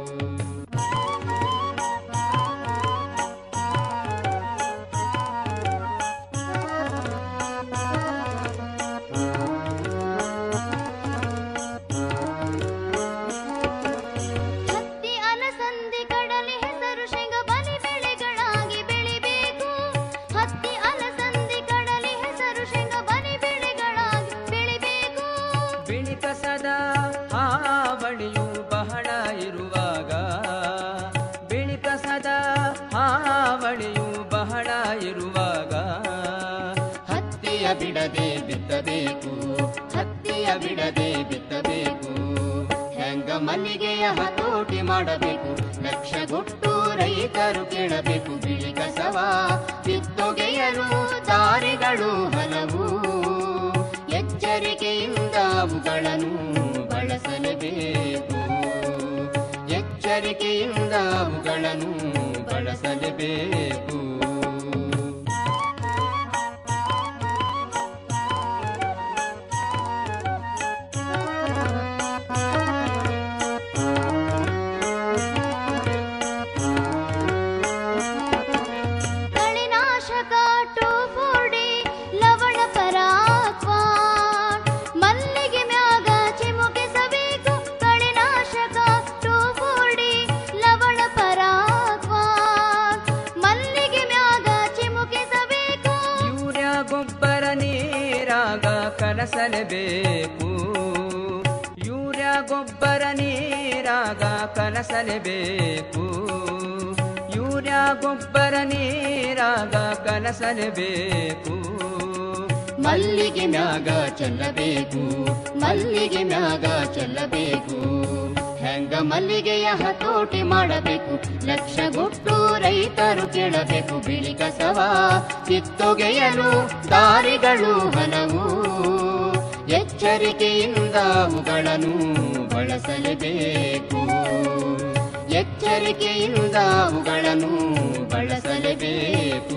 ಹತ್ತಿ ಅಲಸಂದಿ ಕಡಲೆ ಹೆಸರು ಶೇಂಗ ಬಲಿ ಬೆಳೆಗಳಾಗಿ ಬೆಳಿಬೇಕು ಹತ್ತಿ ಅಲಸಂದಿ ಕಡಲೆ ಹೆಸರು ಶೇಂಗ ಬಲಿ ಬೆಳೆಗಳಾಗಿ ಬೆಳಿಬೇಕು ಬಿಳಿ ಕಸದ ಹಾವಳಿಯು ಬಹಳ ಇರುವಾಗ ಬಿಳಿ ಕಸದ ಹಾವಳಿಯು ಬಹಳ ಇರುವಾಗ ಹತ್ತಿಯ ಬಿಡದೆ ಬಿತ್ತಬೇಕು ಹತ್ತಿಯ ಬಿಡದೆ ಬಿತ್ತಬೇಕು ಹೆಂಗ ಮಲ್ಲಿಗೆಯ ಹತೋಟಿ ಮಾಡಬೇಕು ಲಕ್ಷಗೊಟ್ಟು ರೈತರು ಕೇಳಬೇಕು ಬಿಳಿ ಕಸವ ಕಿತ್ತೊಗೆಯಲು ದಾರಿಗಳು ಹಲವು ಎಚ್ಚರಿಕೆಯಿಂದ ಅವುಗಳನ್ನು ಬಳಸಲೇಬೇಕು ಮಾಡಬೇಕು ಎಚ್ಚರಿಕೆಯಿಂದ ಅವುಗಳನ್ನು ಬಳಸಲೇಬೇಕು ಕಳೆನಾಶಕ ಟೋಫೋಡಿ ಲವಣ ಪರಾಕ್ವಾನ್ ಮಲ್ಲಿಗೆ ಮ್ಯಾಗ ಚಿಮುಕಿಸಬೇಕು ಕಳೆನಾಶಕ ಟೋಫೋಡಿ ಲವಣ ಪರಾಕ್ವಾನ್ ಮಲ್ಲಿಗೆ ಮ್ಯಾಗ ಚಿಮುಕಿಸಬೇಕು ಯೂರಿಯಾ ಗೊಬ್ಬರ ನೀರಾಗ ಕಲಸಲೇಬೇಕು ಯೂರಿಯಾ ಗೊಬ್ಬರ ನೀರಾಗ ಕಲಸಲೇಬೇಕು ಯೂರಿಯಾ ಗೊಬ್ಬರ ನೀರಾಗ ಕಲಸಲೇಬೇಕು ಮಲ್ಲಿಗೆ ಮ್ಯಾಗ ಚೆಲ್ಲಬೇಕು ಮಲ್ಲಿಗೆ ಮ್ಯಾಗ ಚೆಲ್ಲಬೇಕು ಹೆಂಗ ಮಲ್ಲಿಗೆಯ ಹತೋಟಿ ಮಾಡಬೇಕು ಲಕ್ಷಗೊಟ್ಟು ರೈತರು ಕೇಳಬೇಕು ಬಿಳಿ ಕಸವ ಕಿತ್ತೊಗೆಯಲು ದಾರಿಗಳು ಹಲವು ಎಚ್ಚರಿಕೆಯಿಂದ ಅವುಗಳನ್ನು ಬಳಸಲೇಬೇಕು ಎಚ್ಚರಿಕೆಯಿಂದ ಅವುಗಳನ್ನು ಬಳಸಲೇಬೇಕು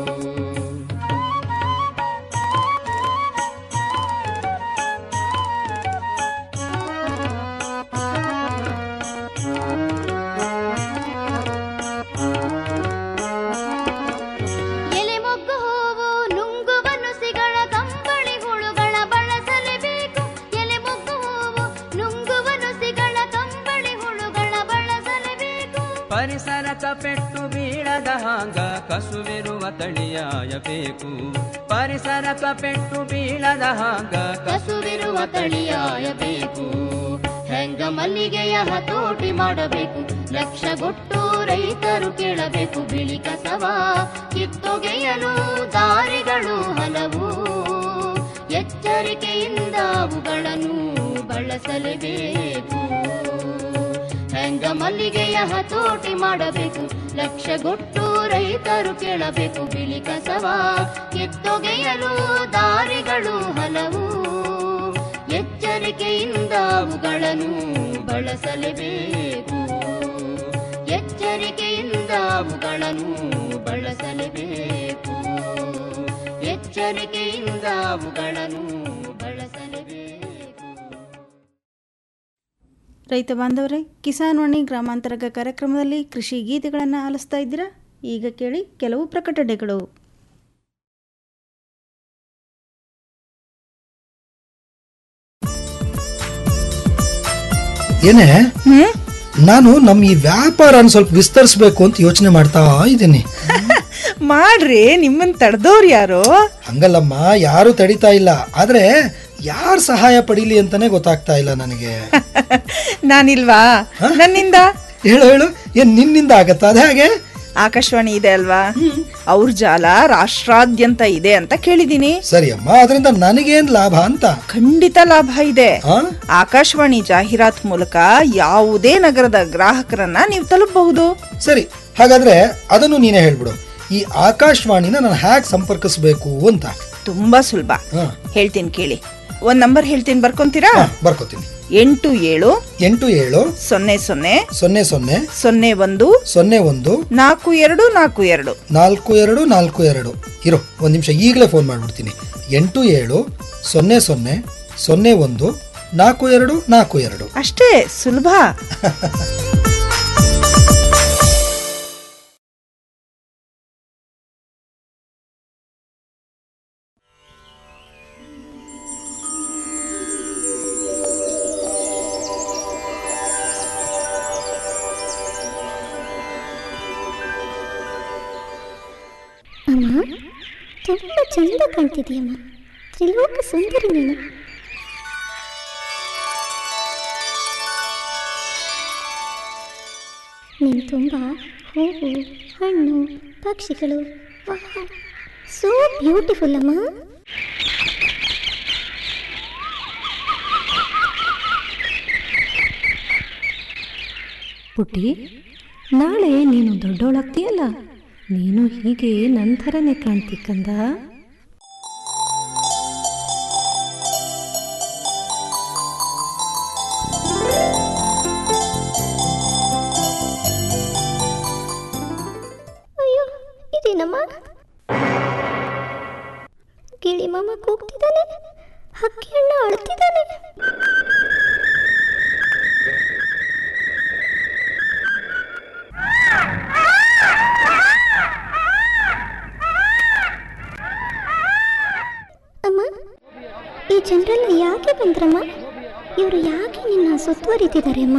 ಎಲೆ ಮೊಗ್ಗು ಹೂವು ನುಂಗುವ ನುಸಿಗಳ ಕಂಬಳಿ ಹುಳುಗಳ ಬಳಸಲೇಬೇಕು ಎಲೆ ಮೊಗ್ಗು ಹೂವು ನುಂಗುವ ನುಸಿಗಳ ಕಂಬಳಿ ಹುಳುಗಳ ಬಳಸಲೇಬೇಕು ಪರಿಸರಕ ಪೆಟ್ಟು ಬೀಳದ ಹಾಂಗ ಕಸುವಿರುವ ತಳಿಯಾಯಬೇಕು ಪರಿಸರಕ ಪೆಟ್ಟು ಬೀಳದ ಹಾಂಗ ಕಸುವಿರುವ ತಳಿಯಾಯಬೇಕು ಹೆಂಗ ಮಲ್ಲಿಗೆಯ ಹತೋಟಿ ಮಾಡಬೇಕು ಲಕ್ಷಗೊಟ್ಟು ರೈತರು ಕೇಳಬೇಕು ಬಿಳಿ ಕಸವ ಕಿತ್ತೊಗೆಯಲು ದಾರಿಗಳು ಹಲವು ಎಚ್ಚರಿಕೆಯಿಂದ ಅವುಗಳನ್ನು ಬಳಸಲೇಬೇಕು ಹೆಂಗ ಮಲ್ಲಿಗೆಯ ಹತೋಟಿ ಮಾಡಬೇಕು ಲಕ್ಷಗೊಟ್ಟು ರೈತರು ಕೇಳಬೇಕು ಬಿಳಿ ಕಸವ ಕಿತ್ತೊಗೆಯಲು ದಾರಿಗಳು ಹಲವು ಎಚ್ಚರಿಕೆಯಿಂದ ಅವುಗಳನ್ನು ಬಳಸಲೇಬೇಕು ಎಚ್ಚರಿಕೆಯಿಂದ ಅವುಗಳನ್ನು ಬಳಸಲೇಬೇಕು ಎಚ್ಚರಿಕೆಯಿಂದ ಅವುಗಳನ್ನು ಬಳಸಲೇಬೇಕು ರೈತ ಬಾಂಧವರೇ ಕಿಸಾನ್ ವಾಣಿ ಗ್ರಾಮಾಂತರಕ ಕಾರ್ಯಕ್ರಮದಲ್ಲಿ ಕೃಷಿ ಗೀತೆಗಳನ್ನು ಆಲಿಸ್ತಾ ಇದ್ದೀರಾ ಈಗ ಕೇಳಿ ಕೆಲವು ಪ್ರಕಟಣೆಗಳು ಏನೇ ನಾನು ನಮ್ಮ ಈ ವ್ಯಾಪಾರನ ಸ್ವಲ್ಪ ವಿಸ್ತರಿಸ್ಬೇಕು ಅಂತ ಯೋಚನೆ ಮಾಡ್ತಾ ಇದ್ದೀನಿ ಮಾಡ್ರಿ ನಿಮ್ಮನ್ ತಡೆದವ್ರು ಯಾರು ಹಂಗಲ್ಲಮ್ಮ ಯಾರು ತಡಿತಾ ಇಲ್ಲ ಆದ್ರೆ ಯಾರ್ ಸಹಾಯ ಪಡೀಲಿ ಅಂತಾನೆ ಗೊತ್ತಾಗ್ತಾ ಇಲ್ಲ ನನಗೆ ನಾನಿಲ್ವಾ ನನ್ನಿಂದ ಹೇಳು ಹೇಳು ಏನ್ ನಿನ್ನಿಂದ ಆಗತ್ತಾ ಅದೇ ಹಾಗೆ ಆಕಾಶವಾಣಿ ಇದೆ ಅಲ್ವಾ ಅವ್ರ ಜಾಲ ರಾಷ್ಟ್ರಾದ್ಯಂತ ಇದೆ ಅಂತ ಕೇಳಿದೀನಿ ಸರಿ ಅಮ್ಮ ಅದರಿಂದ ನನಗೇನ್ ಲಾಭ ಅಂತ ಖಂಡಿತ ಲಾಭ ಇದೆ ಆಕಾಶವಾಣಿ ಜಾಹೀರಾತ್ ಮೂಲಕ ಯಾವುದೇ ನಗರದ ಗ್ರಾಹಕರನ್ನ ನೀವು ತಲುಪಬಹುದು ಸರಿ ಹಾಗಾದ್ರೆ ಅದನ್ನು ನೀನೇ ಹೇಳ್ಬಿಡು ಈ ಆಕಾಶವಾಣಿನ ನಾನು ಹ್ಯಾಕ್ ಸಂಪರ್ಕಿಸ್ಬೇಕು ಅಂತ ತುಂಬಾ ಸುಲಭ ಹೇಳ್ತೀನಿ ಕೇಳಿ ಒಂದ್ ನಂಬರ್ ಹೇಳ್ತೀನಿ ಬರ್ಕೊಂತೀರಾ ಬರ್ಕೋತೀನಿ ಎಂಟು ಏಳು ಎಂಟು ಏಳು ಸೊನ್ನೆ ಸೊನ್ನೆ ಸೊನ್ನೆ ಸೊನ್ನೆ ಸೊನ್ನೆ ಒಂದು ಸೊನ್ನೆ ಒಂದು ನಾಲ್ಕು ಎರಡು ನಾಲ್ಕು ಎರಡು ನಾಲ್ಕು ಎರಡು ನಾಲ್ಕು ಎರಡು ಇರೋ ಒಂದು ನಿಮಿಷ ಈಗಲೇ ಫೋನ್ ಮಾಡಿಬಿಡ್ತೀನಿ ಎಂಟು ಏಳು ಸೊನ್ನೆ ಸೊನ್ನೆ ಸೊನ್ನೆ ಒಂದು ನಾಲ್ಕು ಎರಡು ನಾಲ್ಕು ಎರಡು ಅಷ್ಟೇ ಸುಲಭ ಅಮ್ಮ ತುಂಬ ಚಂದ ಕಾಣ್ತಿದೆಯಮ್ಮ ತ್ರಿಲೋಕ ಸುಂದರಿ ನೀನು ನೀನು ತುಂಬ ಹೂವು ಹಣ್ಣು ಪಕ್ಷಿಗಳು ಸೋ ಬ್ಯೂಟಿಫುಲ್ ಅಮ್ಮ ಪುಟ್ಟಿ ನಾಳೆ ನೀನು ದೊಡ್ಡವಳಾಗ್ತೀಯಲ್ಲ ನೀನು ಹೀಗೆ ನನ್ನ ಥರನೇ ಕಾಣ್ತಿ ಕಂದ ಇವರು ಯಾಕೆ ನಿನ್ನ ಸುತ್ತುವರಿತಿದ್ದಾರೆ ಅಮ್ಮ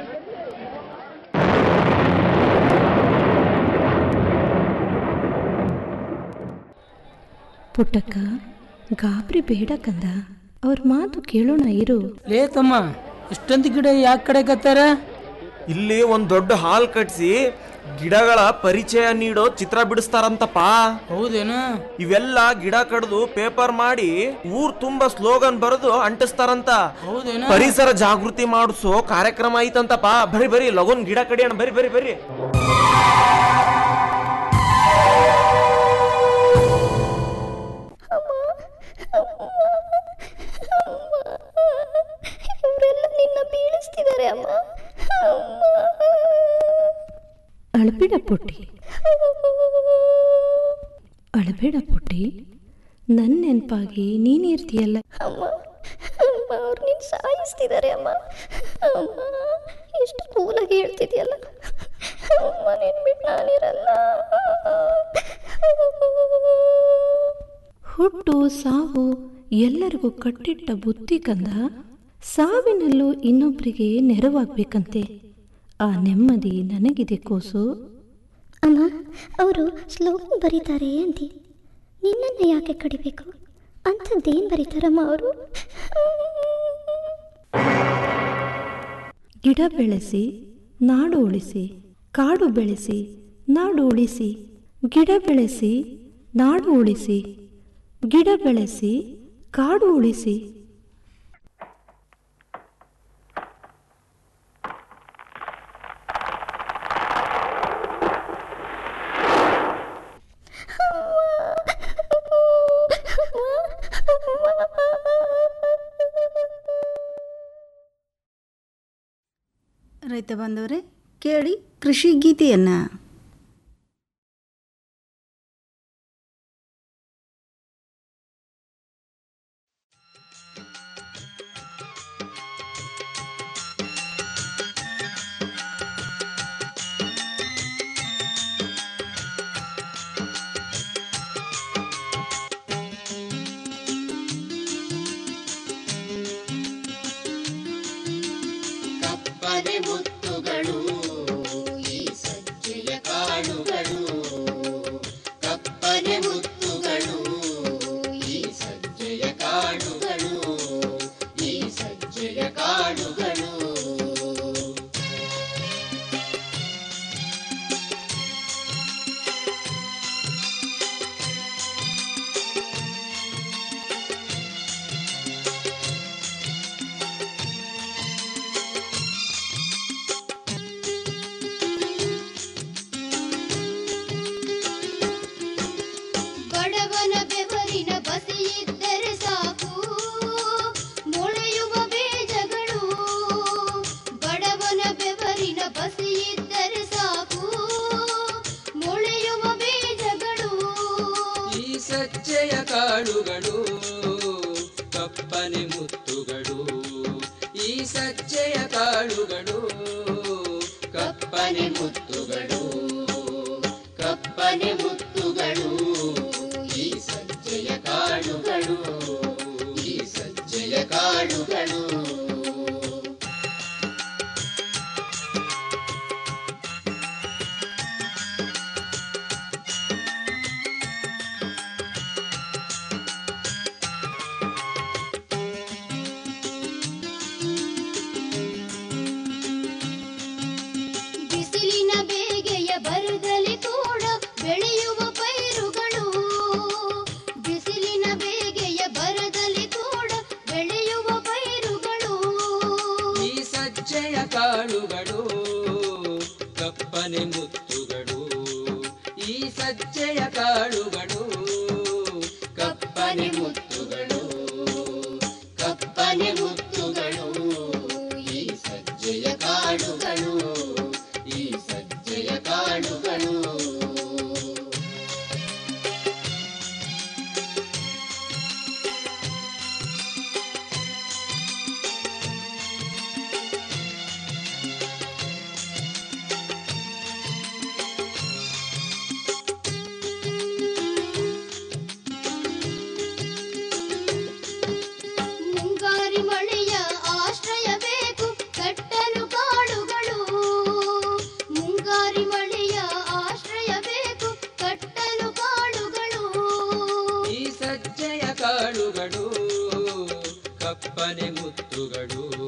ಪುಟ್ಟಕ್ಕ ಗಾಬರಿ ಬೇಡ ಕಂದ ಅವ್ರ ಮಾತು ಕೇಳೋಣ ಇರು ಲೇ ತಮ್ಮ ಇಷ್ಟೊಂದು ಗಿಡ ಯಾಕೆ ಕಡೆ ಕತ್ತಾರ ಇಲ್ಲಿ ಒಂದ್ ದೊಡ್ಡ ಹಾಲ್ ಕಟ್ಸಿ ಗಿಡಗಳ ಪರಿಚಯ ನೀಡೋ ಚಿತ್ರ ಬಿಡಿಸ್ತಾರಂತಪ್ಪ ಹೌದೇನು ಇವೆಲ್ಲ ಗಿಡ ಕಡ್ದು ಪೇಪರ್ ಮಾಡಿ ಊರ್ ತುಂಬಾ ಸ್ಲೋಗನ್ ಬರೆದು ಅಂಟಿಸ್ತಾರಂತ ಹೌದೇನು ಪರಿಸರ ಜಾಗೃತಿ ಮಾಡಿಸೋ ಕಾರ್ಯಕ್ರಮ ಐತಂತಪ್ಪ ಬರಿ ಬರಿ ಲಗೋನ್ ಗಿಡ ಕಡಿಯೋಣ ಬರಿ ಬರಿ ಬರಿ ಇವರೆಲ್ಲ ನಿನ್ನ ಬೀಳಿಸ್ತಿದ್ದಾರೆ ಅಮ್ಮ ಅಳಬೇಡ ಪುಟ್ಟಿ ಅಳಬೇಡ ಪುಟ್ಟಿ ನನ್ನ ನೆನಪಾಗಿ ನೀನಿರ್ತೀಯಲ್ಲ ಅಮ್ಮ ಅಮ್ಮ ಅವ್ರು ನಿನ್ನ ಸಾಯಿಸ್ತಿದ್ದಾರೆ ಅಮ್ಮ ಅಮ್ಮ ಎಷ್ಟು ಕೂಲಾಗಿ ಹೇಳ್ತಿದ್ಯಲ್ಲ ಅಮ್ಮ ನಿನ್ ಬಿಟ್ಟು ನಾನಿರಲ್ಲ ಹುಟ್ಟು ಸಾವು ಎಲ್ಲರಿಗೂ ಕಟ್ಟಿಟ್ಟ ಬುತ್ತಿ ಕಂದ ಸಾವಿನಲ್ಲೂ ಇನ್ನೊಬ್ಬರಿಗೆ ನೆರವಾಗ್ಬೇಕಂತೆ ಆ ನೆಮ್ಮದಿ ನನಗಿದೆ ಕೋಸು ಅಮ್ಮ ಅವರು ಸ್ಲೋಗನ್ ಬರೀತಾರೆ ಅಂತಿ ನಿನ್ನನ್ನು ಯಾಕೆ ಕಡಿಬೇಕು ಅಂಥದ್ದೇನು ಬರೀತಾರಮ್ಮ ಅವರು ಗಿಡ ಬೆಳೆಸಿ ನಾಡು ಉಳಿಸಿ ಕಾಡು ಬೆಳೆಸಿ ನಾಡು ಉಳಿಸಿ ಗಿಡ ಬೆಳೆಸಿ ನಾಡು ಉಳಿಸಿ ಗಿಡ ಬೆಳೆಸಿ ಕಾಡು ಉಳಿಸಿ ರೈತ ಬಾಂಧವರೇ ಕೇಳಿ ಕೃಷಿ ಗೀತೆಯನ್ನು ಕಪ್ಪನೆ ಮುತ್ತುಗಳು ಈ ಸಜ್ಜೆಯ ಕಾಳುಗಳು ಕಪ್ಪನೆ ಮುತ್ತುಗಳು ಈ ಸಜ್ಜೆಯ ಕಾಳುಗಳು ಈ ಸಜ್ಜೆಯ ಕಾಳುಗಳು ಬಡವನ ಬೆವರಿನ ಬಸಿಯಿದ್ದರೆ ಸಾಕು ಮೊಳೆಯುವ ಬೀಜಗಳು ಬಡವನ ಬೆವರಿನ ಬಸಿಯಿದ್ದರೆ ಸಾಕು ಮೊಳೆಯುವ ಬೀಜಗಳು ಈ ಸಜ್ಜೆಯ ಕಾಳುಗಳು ಕಪ್ಪನೆ ಮುತ್ತುಗಳು ಈ ಸಜ್ಜೆಯ ಕಾಳುಗಳು ಕಪ್ಪನೆ ಮುತ್ತುಗಳು ಕಪ್ಪನೆ ಮುತ್ತುಗಳು ಈ ಸಜ್ಜೆಯ ಕಾಳುಗಳು ಈ ಸಜ್ಜೆಯ ಕಾಳುಗಳು ಬಿಸಿಲಿನ ಬೇಗೆಯ ಬರದಲ್ಲಿ ಕೂಡ ಬೆಳೆಯುವ ಪೈರುಗಳು ಬಿಸಿಲಿನ ಬೇಗೆಯ ಬರದಲ್ಲಿ ಕೂಡ ಬೆಳೆಯುವ ಪೈರುಗಳು ಈ ಸಜ್ಜೆಯ ಕಾಳುಗಳು ಕಪ್ಪನೆ ಮುತ್ತುಗಳು ಈ ಸಜ್ಜೆಯ ಕಾಳುಗಳು ಕಪ್ಪನೆ ಮುತ್ತುಗಳು ಕಪ್ಪನೆ ಮುತ್ತುಗಳು ಈ ಸಜ್ಜೆಯ ಕಾಳುಗಳು ಈ ಸಜ್ಜೆಯ ಕಾಳುಗಳು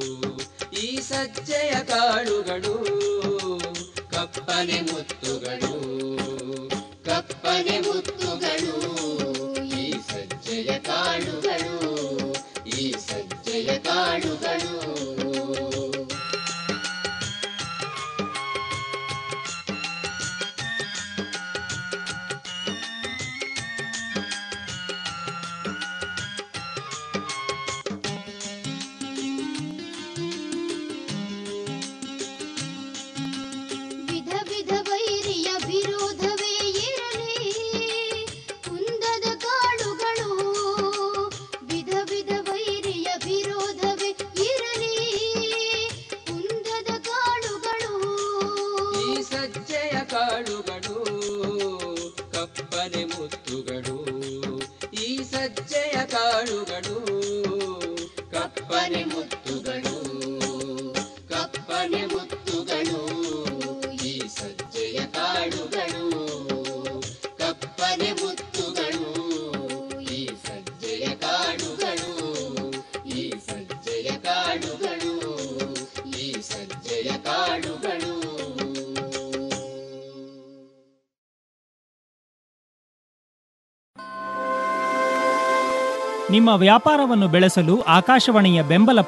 ಈ ಸಜ್ಜೆಯ ಕಾಳುಗಳು ಕಪ್ಪನೆ ಮುತ್ತುಗಳು ಕಪ್ಪನೆ ಮುತ್ತುಗಳು ಈ ಸಜ್ಜೆಯ ಕಾಳುಗಳು ಈ ಸಜ್ಜೆಯ ಕಾಳುಗಳು ವಿಧ ವಿಧ ವೈರಿಯ ವಿರೋಧವೇ ಇರಲಿ ಕುಂದದ ಕಾಳುಗಳು ವಿಧ ವಿಧ ವೈರಿಯ ವಿರೋಧವೇ ಇರಲಿ ಕುಂದದ ಕಾಳುಗಳು ಈ ಸಜ್ಜೆಯ ಕಾಳುಗಳು ಕಪ್ಪನೆ ಮುತ್ತುಗಳು ಈ ಸಜ್ಜೆಯ ಕಾಳುಗಳು ಕಪ್ಪನೆ ಮುತ್ತುಗಳು ಕಪ್ಪನೆ ಮುತ್ತುಗಳು ಈ ಸಜ್ಜೆಯ ಕಾಳುಗಳು ಕಪ್ಪನೆ ಮುತ್ತುಗಳು ಈ ಸಜ್ಜೆಯ ಕಾಳುಗಳು ಈ ಸಜ್ಜೆಯ ಕಾಳುಗಳು ಈ ಸಜ್ಜೆಯ ಕಾಳುಗಳು ನಿಮ್ಮ ವ್ಯಾಪಾರವನ್ನು ಬೆಳೆಸಲು ಆಕಾಶವಾಣಿಯ ಬೆಂಬಲ